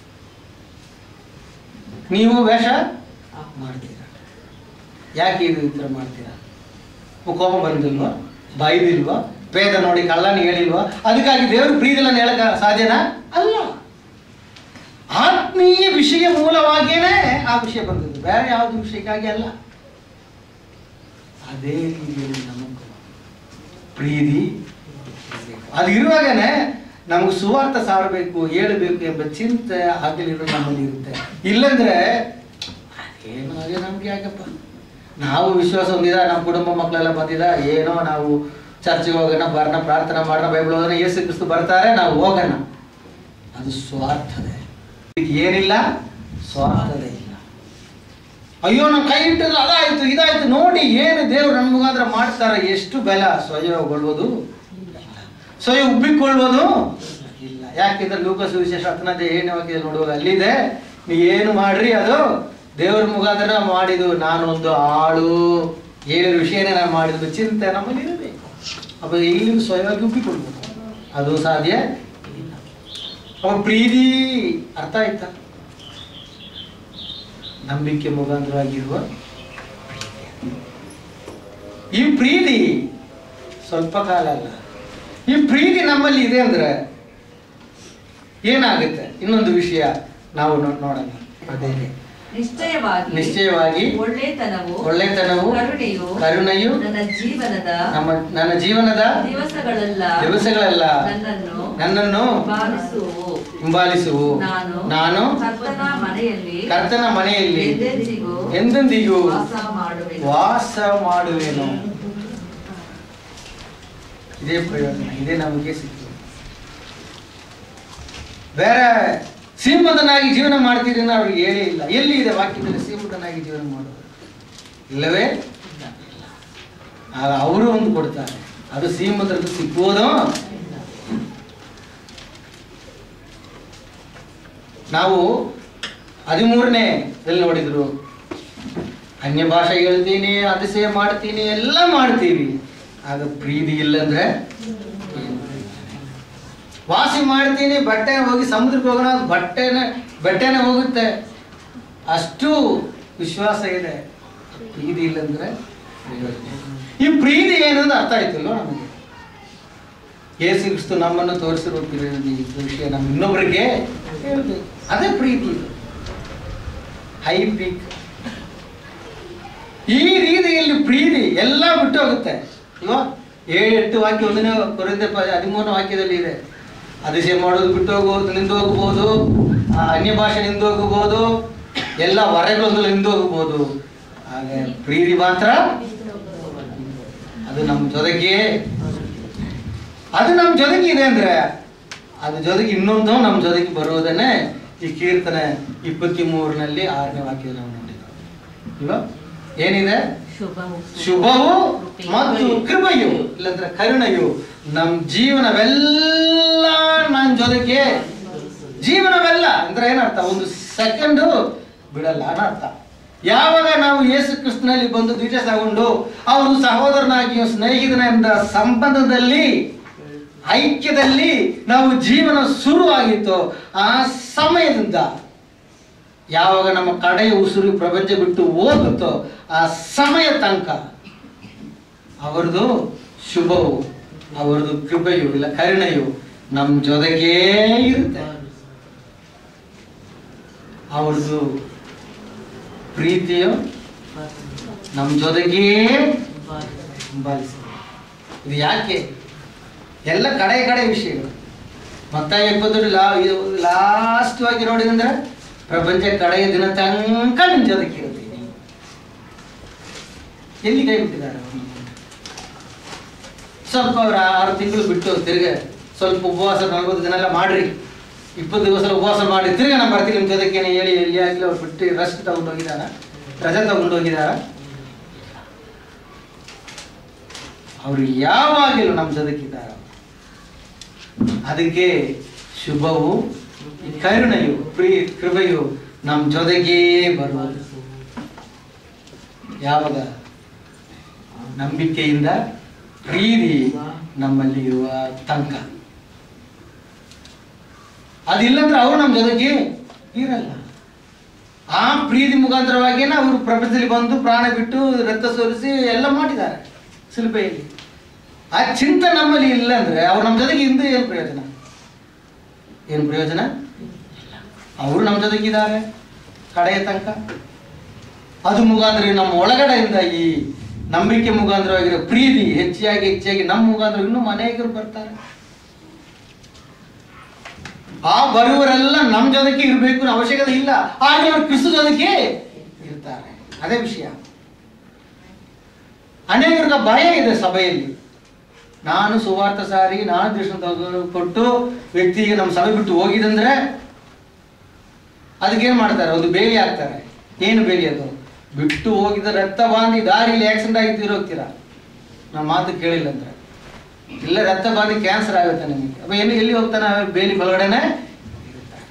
ನೀವು ವೇಷ ಮಾಡ್ತೀರಾ ಯಾಕೆ ಇದು ಈ ಥರ ಮಾಡ್ತೀರಾ ಕೋಪ ಬಂದಿಲ್ವಾ ಬೈದಿಲ್ವಾ ಭೇದ ನೋಡಿ ಕಳ್ಳನ ಹೇಳಿಲ್ವಾ ಅದಕ್ಕಾಗಿ ದೇವರು ಪ್ರೀತಿಲನ್ನು ಹೇಳಕ ಸಾಧ್ಯನಾ ಅಲ್ಲ ಆತ್ಮೀಯ ವಿಷಯ ಮೂಲವಾಗಿಯೇ ಆ ವಿಷಯ ಬಂದದ್ದು ಬೇರೆ ಯಾವುದು ವಿಷಯಕ್ಕಾಗಿ ಅಲ್ಲ ಅದೇ ರೀತಿಯಲ್ಲಿ ನಮಗೂ ಪ್ರೀತಿ ಇರ್ಬೇಕು. ಅದು ಇರುವಾಗನೇ ನಮ್ಗೆ ಸುವಾರ್ಥ ಸಾರಬೇಕು ಹೇಳಬೇಕು ಎಂಬ ಚಿಂತೆ ಹಗಲಿರೋ ನಮ್ಮಲ್ಲಿ ಇರುತ್ತೆ ಇಲ್ಲಂದ್ರೆ ಏನು ಹಾಗೆ ನಮ್ಗೆ ಯಾಕಪ್ಪ ನಾವು ವಿಶ್ವಾಸ ಹೊಂದಿದ ನಮ್ಮ ಕುಟುಂಬ ಮಕ್ಕಳೆಲ್ಲ ಬಂದಿದ ಏನೋ ನಾವು ಚರ್ಚ್ಗೆ ಹೋಗೋಣ ಬರೋಣ ಪ್ರಾರ್ಥನೆ ಮಾಡೋಣ ಬೈಬಲ್ ಓದೋಣ ಯೇಸು ಕ್ರಿಸ್ತು ಬರ್ತಾರೆ ನಾವು ಹೋಗೋಣ ಅದು ಸ್ವಾರ್ಥದೆ ಇದಕ್ಕೆ ಏನಿಲ್ಲ ಸ್ವಾರ್ಥದೇ ಇಲ್ಲ ಅಯ್ಯೋ ನಮ್ಮ ಕೈ ಇಟ್ಟಿಲ್ಲ ಅದಾಯ್ತು ಇದಾಯ್ತು ನೋಡಿ ಏನು ದೇವ್ರು ನನ್ನ ಮುಖಾಂತರ ಮಾಡ್ತಾರೆ ಎಷ್ಟು ಬೆಲ ಸ್ವಯಗೊಳ್ಬೋದು ಸ್ವಯ ಉಬ್ಬಿಕೊಳ್ಳುವುದು ಇಲ್ಲ ಯಾಕೆಂದ್ರೆ ಲೋಕ ಸುವಿಶೇಷ ಹತ್ತನದೇ ಏನೇ ವಾಕ್ಯದಲ್ಲಿ ನೋಡುವಾಗ ಅಲ್ಲಿದೆ ನೀ ಏನು ಮಾಡ್ರಿ ಅದು ದೇವ್ರ ಮುಖಾಂತರ ಮಾಡಿದ್ದು ನಾನೊಂದು ಆಳು ಹೇಳಿದ ವಿಷಯನೇ ನಾನು ಮಾಡಿದ್ದು ಚಿಂತೆ ನಮ್ಮಲ್ಲಿ ಇರಬೇಕು ಅಪ್ಪ ಇಲ್ಲಿ ಸ್ವಯವಾಗಿ ಉಬ್ಬಿಕೊಳ್ಬೋದು ಅದು ಸಾಧ್ಯ ಇಲ್ಲ ಅವ ಪ್ರೀತಿ ಅರ್ಥ ಆಯ್ತಾ ನಂಬಿಕೆ ಮುಖಾಂತರವಾಗಿರುವ ಈ ಪ್ರೀತಿ ಸ್ವಲ್ಪ ಕಾಲ ಅಲ್ಲ ಈ ಪ್ರೀತಿ ನಮ್ಮಲ್ಲಿ ಇದೆ ಅಂದ್ರೆ ಏನಾಗುತ್ತೆ ಇನ್ನೊಂದು ವಿಷಯ ನಾವು ನೋ- ನೋಡೋಣ ಅದೇ ನಿಶ್ಚಯವಾಗಿ ನಿಶ್ಚಯವಾಗಿ ಒಳ್ಳೆತನವು ಒಳ್ಳೆತನವು ಕರುಣೆಯು ಕರುಣೆಯು ನನ್ನ ಜೀವನದ ನಮ್ಮ ನನ್ನ ಜೀವನದ ದಿವಸಗಳೆಲ್ಲ ದಿವಸಗಳೆಲ್ಲ ನನ್ನನ್ನು ನನ್ನನ್ನು ಬಾರಿಸುವು ಹಿಂಬಾಲಿಸುವು ನಾನು ನಾನು ಕರ್ತನ ಮನೆಯಲ್ಲಿ ಕರ್ತನ ಮನೆಯಲ್ಲಿ ಎಂದೆಂದಿಗೂ ಎಂದೆಂದಿಗೂ ವಾಸ ಮಾಡುವೆನು ವಾಸ ಮಾಡುವೆನು ಇದೇ ಪ್ರಯೋಜನ ಇದೇ ನಮಗೆ ಸಿಕ್ಕಿದೆ ಬೇರೆ ಶ್ರೀಮಂತನಾಗಿ ಜೀವನ ಮಾಡ್ತೀರಿ ಅನ್ನೋ ಅವ್ರಿಗೆ ಹೇಳೇ ಇಲ್ಲ ಎಲ್ಲಿ ಇದೆ ವಾಕ್ಯದಲ್ಲಿ ಶ್ರೀಮಂತನಾಗಿ ಜೀವನ ಮಾಡೋದು ಇಲ್ಲವೇ ಇಲ್ಲ. ಆಗ ಅವರು ಒಂದು ಕೊಡ್ತಾರೆ ಅದು ಶ್ರೀಮಂತರದ್ದು ಸಿಗ್ಬೋದು ನಾವು ಹದಿಮೂರನೇ ಎಲ್ಲಿ ನೋಡಿದ್ರು ಅನ್ಯ ಭಾಷೆ ಹೇಳ್ತೀನಿ ಅತಿಶಯ ಮಾಡ್ತೀನಿ ಎಲ್ಲ ಮಾಡ್ತೀವಿ ಆಗ ಪ್ರೀತಿ ಇಲ್ಲಂದ್ರೆ ವಾಸಿ ಮಾಡ್ತೀನಿ ಬಟ್ಟೆ ಹೋಗಿ ಸಮುದ್ರಕ್ಕೆ ಹೋಗೋಣ ಅಂತ ಬಟ್ಟೆನ ಬಟ್ಟೆನೇ ಹೋಗುತ್ತೆ ಅಷ್ಟು ವಿಶ್ವಾಸ ಇದೆ ಪ್ರೀತಿ ಇಲ್ಲಂದ್ರೆ ಪ್ರಯೋಜನ ಇಲ್ಲ. ಈ ಪ್ರೀತಿ ಏನಂದ್ರೆ ಅರ್ಥ ಆಯ್ತಲ್ಲ ನಮಗೆ ಯೇಸು ಕ್ರಿಸ್ತು ನಮ್ಮನ್ನು ತೋರಿಸಿರೋ ಪ್ರೀತಿ ವಿಷಯ ನಮ್ಮ ಇನ್ನೊಬ್ಬರಿಗೆ ಹೇಳ್ಬೇಕು ಅದೇ ಪ್ರೀತಿ ಇದು ಹೈ ಪೀಕ್ ಈ ರೀತಿಯಲ್ಲಿ ಪ್ರೀತಿ ಎಲ್ಲ ಬಿಟ್ಟು ಹೋಗುತ್ತೆ ಇಲ್ವಾ ಏಳು ಎಂಟು ವಾಕ್ಯ ಒಂದನೇ ಕೊರಿಂದ ಹದಿಮೂರನೇ ವಾಕ್ಯದಲ್ಲಿ ಇದೆ ಅತಿಶಯ ಮಾಡೋದು ಬಿಟ್ಟು ಹೋಗೋದು ನಿಂದು ಹೋಗ್ಬೋದು ಆ ಅನ್ಯ ಭಾಷೆ ನಿಂದು ಹೋಗ್ಬೋದು ಎಲ್ಲ ಹೊರಗಳೊಂದು ನಿಂದು ಹೋಗ್ಬೋದು ಹಾಗೆ ಪ್ರೀತಿ ಮಾತ್ರ ಅದು ನಮ್ಮ ಜೊತೆಗೆ ಅದು ನಮ್ಮ ಜೊತೆಗೆ ಇದೆ ಅಂದ್ರೆ ಅದು ಜೊತೆಗೆ ಇನ್ನೊಂದು ನಮ್ಮ ಜೊತೆಗೆ ಬರುವುದನ್ನೇ ಈ ಕೀರ್ತನೆ ಇಪ್ಪತ್ತಿ ಮೂರನಲ್ಲಿ ಆರನೇ ವಾಕ್ಯ ನಾವು ನೋಡಿದ್ವಿ ಇಲ್ವಾ ಏನಿದೆ ಶುಭವು ಶುಭವು ಮತ್ತು ಕೃಪೆಯು ಇಲ್ಲಂದ್ರೆ ಕರುಣೆಯು ನಮ್ಮ ಜೀವನವೆಲ್ಲ ನನ್ನ ಜೊತೆಗೆ ಜೀವನವೆಲ್ಲ ಅಂದ್ರೆ ಏನರ್ಥ ಒಂದು ಸೆಕೆಂಡು ಬಿಡಲ್ಲ ಅನ್ನೋ ಅರ್ಥ ಯಾವಾಗ ನಾವು ಯೇಸು ಕ್ರಿಸ್ತನಲ್ಲಿ ಬಂದು ದೀಕ್ಷೆ ತಗೊಂಡು ಅವನು ಸಹೋದರನಾಗಿಯೋ ಸ್ನೇಹಿತನೆಂದ ಸಂಬಂಧದಲ್ಲಿ ಐಕ್ಯದಲ್ಲಿ ನಾವು ಜೀವನ ಶುರುವಾಗಿತ್ತು ಆ ಸಮಯದಿಂದ ಯಾವಾಗ ನಮ್ಮ ಕಡೆಯ ಉಸಿರು ಪ್ರಪಂಚ ಬಿಟ್ಟು ಹೋಗುತ್ತೋ ಆ ಸಮಯ ತನಕ ಅವರದು ಶುಭವು ಅವರದು ಕೃಪೆಯು ಇಲ್ಲ ಕರುಣೆಯು ನಮ್ಮ ಜೊತೆಗೇ ಇರುತ್ತೆ ಅವ್ರದ್ದು ಪ್ರೀತಿಯು ನಮ್ಮ ಜೊತೆಗೇ ಹಿಂಬಾಲಿಸಿ ಇದು ಯಾಕೆ ಎಲ್ಲ ಕಡೆ ಕಡೆ ವಿಷಯಗಳು ಮತ್ತೆ ಎಪ್ಪತ್ತು ಲಾ ಲಾಸ್ಟ್ ಆಗಿ ನೋಡಿದಂದ್ರೆ ಪ್ರಪಂಚ ಕಡೆಯ ದಿನ ತನಕ ನಿಮ್ಮ ಜೊತೆಗೆ ಇರುತ್ತೆ ಎಲ್ಲಿ ಕೈ ಬಿಟ್ಟಿದ್ದಾರೆ ಅವ್ರು? ಸ್ವಲ್ಪ ಅವ್ರು ಆರು ತಿಂಗಳು ಬಿಟ್ಟು ತಿರ್ಗ ಸ್ವಲ್ಪ ಉಪವಾಸ ನಲ್ವತ್ತು ದಿನ ಎಲ್ಲ ಮಾಡ್ರಿ ಇಪ್ಪತ್ತು ದಿವಸ ಉಪವಾಸ ಮಾಡಿ ತಿರ್ಗ ನಾನು ಬರ್ತೀನಿ ನಿಮ್ಮ ಜೊತೆಗೆ ಏನು ಹೇಳಿ ಎಲ್ಲಿ ಆಗಲಿ ಅವ್ರು ಬಿಟ್ಟು ರೆಸ್ಟ್ ತಗೊಂಡು ಹೋಗಿದಾರ ರಜೆ ತಗೊಂಡು ಹೋಗಿದಾರ ಅವರು ಯಾವಾಗಲೂ ನಮ್ಮ ಜೊತೆಗಿದ್ದಾರೆ ಅದಕ್ಕೆ ಶುಭವು ಈ ಕರುಣೆಯು ಪ್ರೀ ಕೃಪೆಯು ನಮ್ಮ ಜೊತೆಗೇ ಬರುವುದು ಯಾವಾಗ ನಂಬಿಕೆಯಿಂದ ಪ್ರೀತಿ ನಮ್ಮಲ್ಲಿ ಇರುವ ತನಕ ಅದಿಲ್ಲಂದ್ರೆ ಅವ್ರು ನಮ್ಮ ಜೊತೆಗೆ ಇರಲ್ಲ ಆ ಪ್ರೀತಿ ಮುಖಾಂತರವಾಗಿಯೇ ಅವರು ಪ್ರಪಂಚದಲ್ಲಿ ಬಂದು ಪ್ರಾಣ ಬಿಟ್ಟು ರಕ್ತ ಸೋರಿಸಿ ಎಲ್ಲ ಮಾಡಿದ್ದಾರೆ ಶಿಲ್ಪೆಯಲ್ಲಿ ಆ ಚಿಂತೆ ನಮ್ಮಲ್ಲಿ ಇಲ್ಲ ಅಂದ್ರೆ ಅವ್ರು ನಮ್ಮ ಜೊತೆಗೆ ಇಂದು ಏನು ಪ್ರಯೋಜನ ಏನು ಪ್ರಯೋಜನ ಅವರು ನಮ್ಮ ಜೊತೆಗಿದ್ದಾರೆ ಕಡೆಯ ತನಕ ಅದು ಮುಖಾಂತರ ನಮ್ಮ ಒಳಗಡೆಯಿಂದ ಈ ನಂಬಿಕೆ ಮುಖಾಂತರವಾಗಿರೋ ಪ್ರೀತಿ ಹೆಚ್ಚಾಗಿ ಹೆಚ್ಚಾಗಿ ನಮ್ಮ ಮುಖಾಂತರ ಇನ್ನೂ ಅನೇಕರು ಬರ್ತಾರೆ ಆ ಬರುವರೆಲ್ಲ ನಮ್ಮ ಜೊತೆಗೆ ಇರಬೇಕು ಅನ್ನೋ ಅವಶ್ಯಕತೆ ಇಲ್ಲ ಹಾಗೆ ಅವರು ಕ್ರಿಸ್ತ ಜೊತೆಗೆ ಇರ್ತಾರೆ ಅದೇ ವಿಷಯ ಅನೇಕರಿಗೆ ಭಯ ಇದೆ ಸಭೆಯಲ್ಲಿ ನಾನು ಸುವಾರ್ಥ ಸಾರಿ ನಾನು ದೃಷ್ಟಿ ತಗೊಂಡು ಕೊಟ್ಟು ವ್ಯಕ್ತಿಗೆ ನಮ್ಮ ಸಭೆ ಬಿಟ್ಟು ಹೋಗಿದಂದ್ರೆ ಅದಕ್ಕೇನು ಮಾಡ್ತಾರೆ ಒಂದು ಬೇಲಿ ಹಾಕ್ತಾರೆ ಏನು ಬೇಲಿ ಅದು ಬಿಟ್ಟು ಹೋಗಿದ ರಕ್ತ ಬಾಂಧಿ ದಾರಿಯಲ್ಲಿ ಆಕ್ಸಿಡೆಂಟ್ ಆಗಿ ತೀರೋಗ್ತೀರಾ ನಮ್ಮ ಮಾತು ಕೇಳಿಲ್ಲ ಅಂದ್ರೆ ಇಲ್ಲ ರಕ್ತ ಬಾಂಧಿ ಕ್ಯಾನ್ಸರ್ ಆಗುತ್ತೆ ನಿಮಗೆ ಅವ ಎಲ್ಲಿ ಎಲ್ಲಿ ಹೋಗ್ತಾನೆ ಅವ ಬೇಲಿ ಒಳಗಡೆನೆ ಇರ್ತಾನೆ.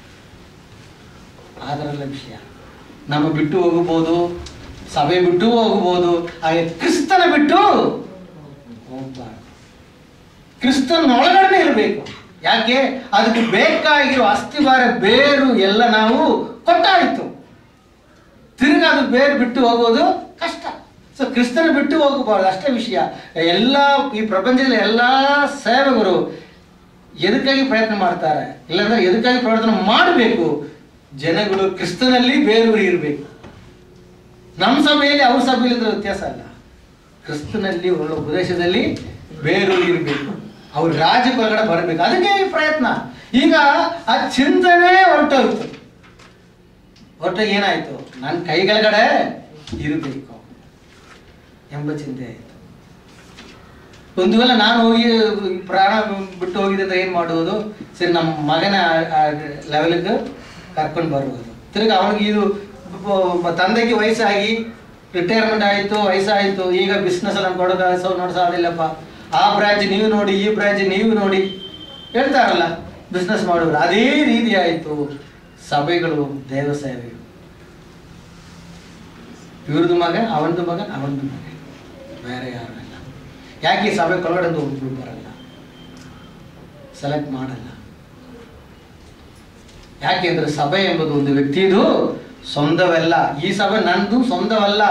ಅದರಲ್ಲ ವಿಷಯ ನಮ್ಮ ಬಿಟ್ಟು ಹೋಗಬಹುದು ಸಭೆ ಬಿಟ್ಟು ಹೋಗಬಹುದು ಹಾಗೆ ಕ್ರಿಸ್ತನ ಬಿಟ್ಟು ಹೋಗ್ಬಾರ್ದು ಕ್ರಿಸ್ತನ ಒಳಗಡೆ ಇರಬೇಕು ಯಾಕೆ ಅದಕ್ಕೆ ಬೇಕಾಗಿರೋ ಅಸ್ಥಿವಾರ ಬೇರು ಎಲ್ಲ ನಾವು ಕೊಟ್ಟಾಯಿತು ತಿರುಗಿ ಅದು ಬೇರೆ ಬಿಟ್ಟು ಹೋಗೋದು ಕಷ್ಟ ಸೊ ಕ್ರಿಸ್ತನ ಬಿಟ್ಟು ಹೋಗಬಾರ್ದು ಅಷ್ಟೇ ವಿಷಯ ಎಲ್ಲ ಈ ಪ್ರಪಂಚದಲ್ಲಿ ಎಲ್ಲ ಸೇವಕರು ಎದಕ್ಕಾಗಿ ಪ್ರಯತ್ನ ಮಾಡ್ತಾರೆ ಇಲ್ಲಾಂದ್ರೆ ಎದಕ್ಕಾಗಿ ಪ್ರಯತ್ನ ಮಾಡಬೇಕು ಜನಗಳು ಕ್ರಿಸ್ತನಲ್ಲಿ ಬೇರೂರಿ ಇರಬೇಕು ನಮ್ಮ ಸಭೆಯಲ್ಲಿ ಅವ್ರ ಸಭೆಯಲ್ಲಿ ಇದ್ರೆ ವ್ಯತ್ಯಾಸ ಅಲ್ಲ ಕ್ರಿಸ್ತನಲ್ಲಿ ಒಳ್ಳೆ ಉಪದೇಶದಲ್ಲಿ ಬೇರೂರಿ ಇರಬೇಕು ಅವ್ರ ರಾಜ್ಯಕ್ಕೆ ಒಳಗಡೆ ಬರಬೇಕು ಅದಕ್ಕೆ ಈ ಪ್ರಯತ್ನ ಈಗ ಆ ಚಿಂತನೆ ಹೊರಟೋಯ್ತು ಹೊರಟಾಗ ಏನಾಯ್ತು ನನ್ನ ಕೈಗಳಗಡೆ ಇರಬೇಕು ಎಂಬ ಚಿಂತೆ ಆಯಿತು ಒಂದು ವೇಳೆ ನಾನು ಹೋಗಿ ಪ್ರಾಣ ಬಿಟ್ಟು ಹೋಗಿದ್ದೆ ಅಂದ್ರೆ ಏನು ಮಾಡುವುದು ಸರಿ ನಮ್ಮ ಮಗನ ಲೆವೆಲ್ಗೆ ಕರ್ಕೊಂಡು ಬರುವುದು ತಿರ್ಗಿ ಅವನಿಗೆ ಇದು ಬ- ತಂದೆಗೆ ವಯಸ್ಸಾಗಿ ರಿಟೈರ್ಮೆಂಟ್ ಆಯಿತು ವಯಸ್ಸಾಯಿತು ಈಗ ಬಿಸ್ನೆಸ್ ಎಲ್ಲ ಕೊಡೋಕೆ ಸೊ ನೋಡ್ಸಾಡಿಲ್ಲಪ್ಪ ಆ ಬ್ರಾಂಚ್ ನೀವು ನೋಡಿ ಈ ಬ್ರಾಂಚ್ ನೀವು ನೋಡಿ ಹೇಳ್ತಾರಲ್ಲ ಬಿಸ್ನೆಸ್ ಮಾಡೋರು ಅದೇ ರೀತಿ ಆಯಿತು ಸಭೆಗಳು ದೇವ ಸೇವೆಗಳು ಇವ್ರದ್ದು ಮಗ ಅವನದು ಮಗ ಅವನದು ಮಗ ಬೇರೆ ಯಾರು ಇಲ್ಲ ಯಾಕೆ ಈ ಸಭೆ ಒಳಗಡೆ ಒಬ್ರು ಬರಲ್ಲ ಸೆಲೆಕ್ಟ್ ಮಾಡಲ್ಲ ಯಾಕೆಂದ್ರೆ ಸಭೆ ಎಂಬುದು ಒಂದು ವ್ಯಕ್ತಿದು ಸ್ವಂತವಲ್ಲ ಈ ಸಭೆ ನಂದು ಸ್ವಂತವಲ್ಲ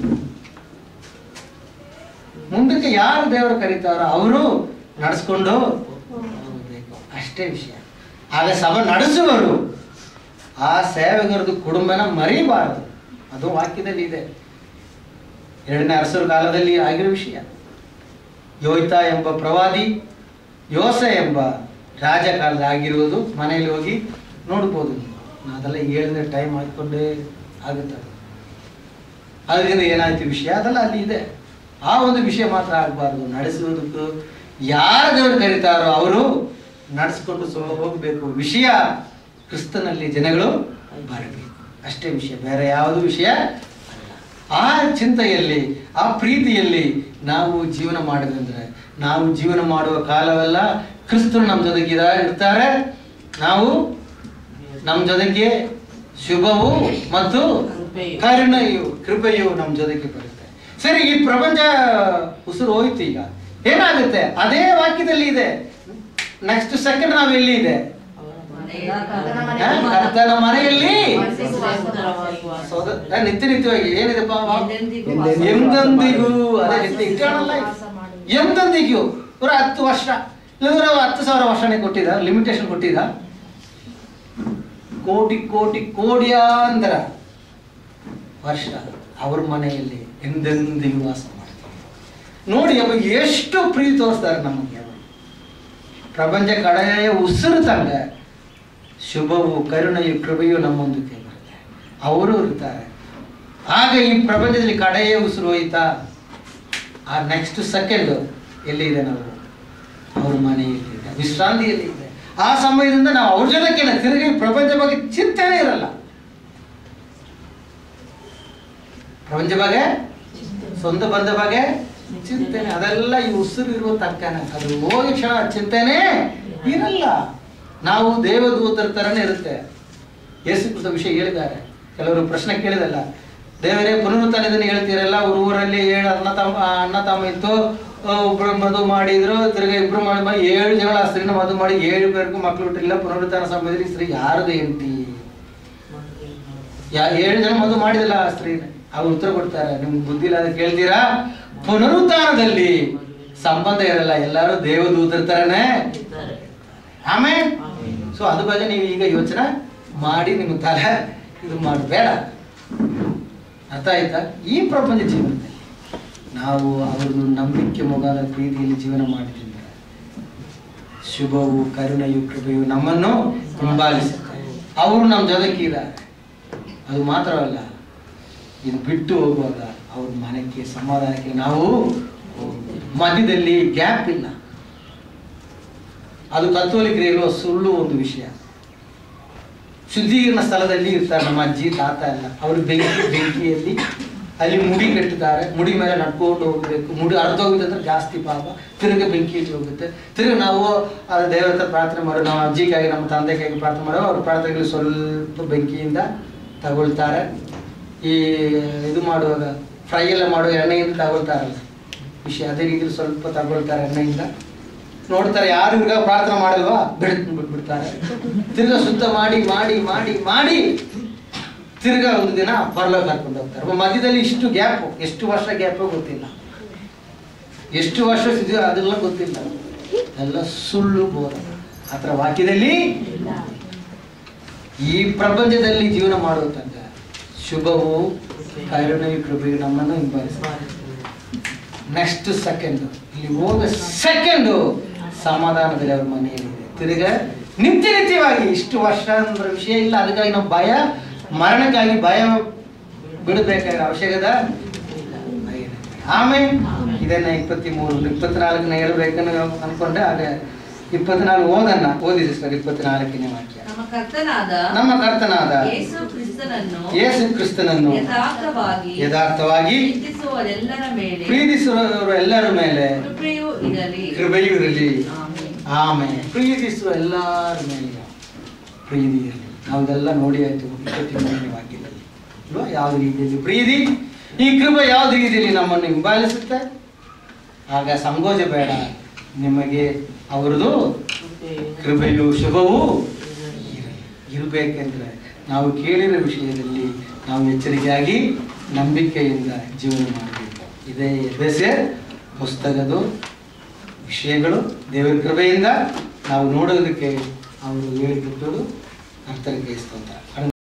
ಮುಂದಕ್ಕೆ ಯಾರು ದೇವರು ಕರೀತಾರೋ ಅವರು ನಡೆಸ್ಕೊಂಡು ಹೋಗ್ಬೇಕು ಅಷ್ಟೇ ವಿಷಯ ಆಗ ಸಭೆ ನಡೆಸುವರು ಆ ಸೇವಕರದು ಕುಟುಂಬನ ಮರಿಬಾರದು ಅದು ವಾಕ್ಯದಲ್ಲಿ ಇದೆ ಎರಡನೇ ಅರಸರ ಕಾಲದಲ್ಲಿ ಆಗಿರೋ ವಿಷಯ ಯೋಯ್ತ ಎಂಬ ಪ್ರವಾದಿ ಯೋಸ ಎಂಬ ರಾಜ ಕಾಲದಲ್ಲಿ ಆಗಿರುವುದು ಮನೆಯಲ್ಲಿ ಹೋಗಿ ನೋಡ್ಬೋದು ನೀವು. ನಾ ಅದೆಲ್ಲ ಹೇಳಿದ್ರೆ ಟೈಮ್ ಹಾಕೊಂಡೇ ಆಗುತ್ತೆ ಅದು. ಅದರಿಂದ ಏನಾಯ್ತು ವಿಷಯ ಅದೆಲ್ಲ ಅಲ್ಲಿ ಇದೆ ಆ ಒಂದು ವಿಷಯ ಮಾತ್ರ ಆಗಬಾರ್ದು ನಡೆಸುವುದಕ್ಕೂ ಯಾರು ದೇವರು ಕರೀತಾರೋ ಅವರು ನಡೆಸ್ಕೊಂಡು ಸೊ ಹೋಗಬೇಕು ವಿಷಯ ಕ್ರಿಸ್ತನಲ್ಲಿ ಜನಗಳು ಬರಬೇಕು ಅಷ್ಟೇ ವಿಷಯ ಬೇರೆ ಯಾವುದು ವಿಷಯ ಅಲ್ಲ ಆ ಚಿಂತೆಯಲ್ಲಿ ಆ ಪ್ರೀತಿಯಲ್ಲಿ ನಾವು ಜೀವನ ಮಾಡಿದಂದ್ರೆ ನಾವು ಜೀವನ ಮಾಡುವ ಕಾಲವೆಲ್ಲ ಕ್ರಿಸ್ತರು ನಮ್ಮ ಜೊತೆಗೆ ಇರ- ಇರ್ತಾರೆ ನಾವು ನಮ್ಮ ಜೊತೆಗೆ ಶುಭವು ಮತ್ತು ಕರುಣೆಯು ಕೃಪೆಯು ನಮ್ಮ ಜೊತೆಗೆ ಬರುತ್ತೆ ಸರಿ ಈ ಪ್ರಪಂಚ ಉಸಿರು ಹೋಯ್ತು ಈಗ ಏನಾಗುತ್ತೆ ಅದೇ ವಾಕ್ಯದಲ್ಲಿ ಇದೆ ನೆಕ್ಸ್ಟ್ ಸೆಕೆಂಡ್ ನಾವು ಎಲ್ಲಿ ಇದೆ ಹ? ಕರ್ತನ ಮನೆಯಲ್ಲಿ ಸೋದ- ಹ, ನಿತ್ಯ ನಿತ್ಯವಾಗಿ ಏನಿದೆಪ್ಪ ಎಂದೆಂದಿಗೂ ಎಂದೆಂದಿಗೂ ಅದೇ ನಿತ್ಯ eternal life. ಎಂದೆಂದಿಗೂ ಇವ್ರ ಹತ್ತು ವರ್ಷ ಇಲ್ಲದ್ರೆ ಹತ್ತು ಸಾವಿರ ವರ್ಷನೇ ಕೊಟ್ಟಿದ ಲಿಮಿಟೇಷನ್ ಕೊಟ್ಟಿದ ಕೋಟಿ ಕೋಟಿ ಕೋಟ್ಯಾಂತರ ವರ್ಷ ಅವ್ರ ಮನೆಯಲ್ಲಿ ಎಂದೆಂದಿಗೂ ವಾಸ ಮಾಡ್ತಾರೆ ನೋಡಿ ಅವ ಎಷ್ಟು ಪ್ರೀತಿ ತೋರಿಸ್ತಾರೆ ನಮಗೆ ಅವರು ಪ್ರಪಂಚ ಕಡೆಯ ಉಸಿರು ತಂಗ ಶುಭವು ಕರುಣೆಯು ಕೃಪೆಯು ನಮ್ಮೊಂದಿಗೆ ಬರುತ್ತೆ ಅವರು ಇರ್ತಾರೆ ಆಗ ಈ ಪ್ರಪಂಚದಲ್ಲಿ ಕಡೆಯ ಉಸಿರು ಹೋಯ್ತಾ ಆ ನೆಕ್ಸ್ಟ್ ಸೆಕೆಂಡ್ ಎಲ್ಲಿದೆ ನಾವು ಅವ್ರ ಮನೆಯಲ್ಲಿ ಇದೆ ವಿಶ್ರಾಂತಿಯಲ್ಲಿ ಇದೆ ಆ ಸಮಯದಿಂದ ನಾವು ಅವ್ರ ಜೊತೆಗೆ ತಿರುಗಿ ಪ್ರಪಂಚ ಬಗ್ಗೆ ಚಿಂತನೆ ಇರಲ್ಲ ಪ್ರಪಂಚ ಬಗ್ಗೆ ಸ್ವಂತ ಬಂದ ಬಗ್ಗೆ ಚಿಂತನೆ ಅದೆಲ್ಲ ಈ ಉಸಿರು ಇರುವ ತಕ್ಕನೆ ಅದು ಹೋಗಿ ಕ್ಷಣ ಚಿಂತನೆ ಇರಲ್ಲ ನಾವು ದೇವದೂತರ ತರನೇ ಇರುತ್ತೆ ಯೇಸು ಕ್ರಿಸ್ತ ವಿಷಯ ಹೇಳಿದ್ದಾರೆ ಕೆಲವರು ಪ್ರಶ್ನೆ ಕೇಳಿದಲ್ಲ ದೇವರೇ ಪುನರುತ್ಥಾನದಲ್ಲಿ ಹೇಳ್ತೀರಲ್ಲ ಅವ್ರ ಊರಲ್ಲಿ ಏಳು ಅಣ್ಣ ತಮ್ಮ ಅಣ್ಣ ತಮ್ಮ ಇತ್ತು ಆ, ಒಬ್ರು ಮದುವೆ ಮಾಡಿದ್ರು ತಿರ್ಗಿ ಇಬ್ರು ಮಾಡಿ ಮಾಡಿ ಏಳು ಜಗಳ ಆ ಸ್ತ್ರೀನ ಮದುವೆ ಮಾಡಿ ಏಳು പേർക്കും ಮಕ್ಕಳು ಹುಟ್ಟಿಲ್ಲ ಪುನರುತ್ಥಾನ ಸಮಯದಲ್ಲಿ ಈ ಸ್ತ್ರೀ ಯಾರ್ದು ಹೆಂಡತಿ ಯಾ ಏಳು ಜನ ಮದುವೆ ಮಾಡಿದಿಲ್ಲ ಆ ಸ್ತ್ರೀನ ಅವ್ರು ಉತ್ತರ ಕೊಡ್ತಾರೆ ನಿಮ್ಗೆ ಬುದ್ಧಿ ಇಲ್ಲ ಅಂತ ಕೇಳ್ತೀರಾ ಪುನರುತ್ಥಾನದಲ್ಲಿ ಸಂಬಂಧ ಇರಲ್ಲ ಎಲ್ಲರೂ ದೇವದೂತರ ತರನೇ ಆಮೇಲೆ ಸೊ ಅದ್ರ ಬಗ್ಗೆ ನೀವು ಈಗ ಯೋಚನೆ ಮಾಡಿ ನಿಮ್ಮ ತಲೆ ಇದು ಮಾಡಬೇಡ ಅರ್ಥ ಆಯ್ತಾ ಈ ಪ್ರಪಂಚ ಜೀವನದಲ್ಲಿ ನಾವು ಅವ್ರದ್ದು ನಂಬಿಕೆ ಮುಖಾದ ಪ್ರೀತಿಯಲ್ಲಿ ಜೀವನ ಮಾಡಿದ್ರೆ ಶುಭವು ಕರುಣೆಯು ಕೃಪೆಯು ನಮ್ಮನ್ನು ಹಿಂಬಾಲಿಸುತ್ತೆ ಅವರು ನಮ್ಮ ಜೊತೆಗೆ ಇದ್ದಾರೆ ಅದು ಮಾತ್ರವಲ್ಲ ಇದು ಬಿಟ್ಟು ಹೋಗುವಾಗ ಅವ್ರ ಮನೆಗೆ ಸಮಾಧಾನಕ್ಕೆ ನಾವು ಹೋಗ್ಬೇಕು. ಮಧ್ಯದಲ್ಲಿ ಗ್ಯಾಪ್ ಇಲ್ಲ ಅದು ಕತ್ತೋಲಿಕರು ಹೇಳುವ ಸುಳ್ಳು ಒಂದು ವಿಷಯ ಶುದ್ಧೀಕರಣ ಸ್ಥಳದಲ್ಲಿ ಇರ್ತಾರೆ ನಮ್ಮ ಅಜ್ಜಿ ತಾತ ಎಲ್ಲ ಅವರು ಬೆಂಕಿ ಬೆಂಕಿಯಲ್ಲಿ ಅಲ್ಲಿ ಮುಡಿ ಕಟ್ಟಿದ್ದಾರೆ ಮುಡಿ ಮೇಲೆ ನಡ್ಕೊಂಡು ಹೋಗ್ಬೇಕು ಮುಡಿ ಅರ್ಧ ಹೋಗಿದೆ ಅಂದ್ರೆ ಜಾಸ್ತಿ ಪಾಪ ತಿರುಗಿ ಬೆಂಕಿಯಲ್ಲಿ ಹೋಗುತ್ತೆ ತಿರುಗಿ ನಾವು ಆ ದೇವರ ಹತ್ರ ಪ್ರಾರ್ಥನೆ ಮಾಡೋ ನಮ್ಮ ಅಜ್ಜಿಗಾಗಿ ನಮ್ಮ ತಂದೆಗಾಗಿ ಪ್ರಾರ್ಥನೆ ಮಾಡೋ ಅವ್ರ ಪ್ರಾರ್ಥನೆಗಳು ಸ್ವಲ್ಪ ಬೆಂಕಿಯಿಂದ ತಗೊಳ್ತಾರೆ ಈ ಇದು ಮಾಡುವಾಗ ಫ್ರೈ ಎಲ್ಲ ಮಾಡುವ ಎಣ್ಣೆಯಿಂದ ತಗೊಳ್ತಾರಲ್ಲ ವಿಷಯ ಅದೇ ರೀತಿಯಲ್ಲಿ ಸ್ವಲ್ಪ ತಗೊಳ್ತಾರೆ ಎಣ್ಣೆಯಿಂದ ನೋಡ್ತಾರೆ ಯಾರು ಇವಾಗ ಪ್ರಾರ್ಥನೆ ಮಾಡಲ್ವಾ ಬಿಡ್ ಬಿಟ್ಬಿಡ್ತಾರೆ ತಿರ್ಗಾ ಶುದ್ಧ ಮಾಡಿ ಮಾಡಿ ಮಾಡಿ ಮಾಡಿ ತಿರ್ಗಾ ಒಂದು ದಿನ ಪರಲೋಕ ಕರ್ಕೊಂಡು ಹೋಗ್ತಾರೆ ಅപ്പൊ ಮಧ್ಯದಲ್ಲಿ ಇಷ್ಟು ಗ್ಯಾಪ್ ಎಷ್ಟು ವರ್ಷ ಗ್ಯಾಪ್ ಗೊತ್ತಿಲ್ಲ ಎಷ್ಟು ವರ್ಷ ಇದೆಯೋ ಅದೆಲ್ಲ ಗೊತ್ತಿಲ್ಲ ಎಲ್ಲ ಸುಳ್ಳು ಬೋಧ ಆ ಥರ ವಾಕ್ಯದಲ್ಲಿ ಈ ಪ್ರಪಂಚದಲ್ಲಿ ಜೀವನ ಮಾಡುವ ತನಕ ಶುಭವು ಕರುಣೆಯು ಕೃಪೆಯು ನಮ್ಮನ್ನು ಹಿಂಬಾಲಿಸುತ್ತೆ ನೆಕ್ಸ್ಟ್ ಸೆಕೆಂಡ್ ಇಲ್ಲಿ ಹೋದ ಸೆಕೆಂಡ್ ಸಮಾಧಾನದಲ್ಲಿ ಅವ್ರ ಮನೆಯಲ್ಲಿ ತಿರ್ಗ ನಿತ್ಯ ನಿತ್ಯವಾಗಿ ಇಷ್ಟು ವರ್ಷ ಅಂದ್ರೆ ವಿಷಯ ಇಲ್ಲ ಅದಕ್ಕಾಗಿ ನಾವು ಭಯ ಮರಣಕ್ಕಾಗಿ ಭಯ ಬಿಡಬೇಕಾಗಿರೋ ಅವಶ್ಯಕತೆ ಆಮೇಲೆ ಇದನ್ನ ಇಪ್ಪತ್ತಿ ಮೂರು ಇಪ್ಪತ್ನಾಲ್ಕನೇ ಹೇಳ್ಬೇಕನ್ನು ಅನ್ಕೊಂಡೆ ಆಗ ಇಪ್ಪತ್ನಾಲ್ಕು ಓದನ್ನ ಓದಿ ಸಿಸ್ಟರ್ ಇಪ್ಪತ್ನಾಲ್ಕನೇ ವಾಕ್ಯ ನಮ್ಮ ಕರ್ತನಾದ ನಮ್ಮ ಕರ್ತನಾದ ಯೇಸು ಕ್ರಿಸ್ತನನ್ನು ಯೇಸು ಕ್ರಿಸ್ತನನ್ನು ಯಥಾರ್ಥವಾಗಿ ಯಥಾರ್ಥವಾಗಿ ಪ್ರೀತಿಸುವವರೆಲ್ಲರ ಮೇಲೆ ಪ್ರೀತಿಸುವವರು ಎಲ್ಲರ ಮೇಲೆ ಕೃಪೆಯೂ ಇರಲಿ ಕೃಪೆಯೂ ಇರಲಿ ಆಮೆನ್. ಆಮೇಲೆ ಪ್ರೀತಿಸುವ ಎಲ್ಲರ ಮೇಲೆ ಪ್ರೀತಿ ಇರಲಿ ನಾವು ಇದೆಲ್ಲ ನೋಡಿ ಆಯ್ತು ಇಪ್ಪತ್ಮೂರನೇ ವಾಕ್ಯದಲ್ಲಿ ಅಲ್ವಾ ಯಾವ ರೀತಿಯಲ್ಲಿ ಪ್ರೀತಿ ಈ ಕೃಪೆ ಯಾವ್ದು ರೀತಿಯಲ್ಲಿ ನಮ್ಮನ್ನು ಹಿಂಬಾಲಿಸುತ್ತೆ ಆಗ ಸಂಕೋಚ ಬೇಡ ನಿಮಗೆ ಅವರದು ಕೃಪೆಯು ಶುಭವೂ ಇರಲಿ. ಇರಬೇಕೆಂದ್ರೆ ನಾವು ಕೇಳಿರೋ ವಿಷಯದಲ್ಲಿ ನಾವು ಎಚ್ಚರಿಕೆಯಾಗಿ ನಂಬಿಕೆಯಿಂದ ಜೀವನ ಮಾಡಬೇಕು ಇದೇ ಎಬೆಸೆ ಪುಸ್ತಕದ ವಿಷಯಗಳು ದೇವರ ಕೃಪೆಯಿಂದ ನಾವು ನೋಡೋದಕ್ಕೆ ಅವರು ಹೇಳಿಕೊಟ್ಟರು ಕರ್ತರಿಗೆ ಸ್ತೋತ್ರ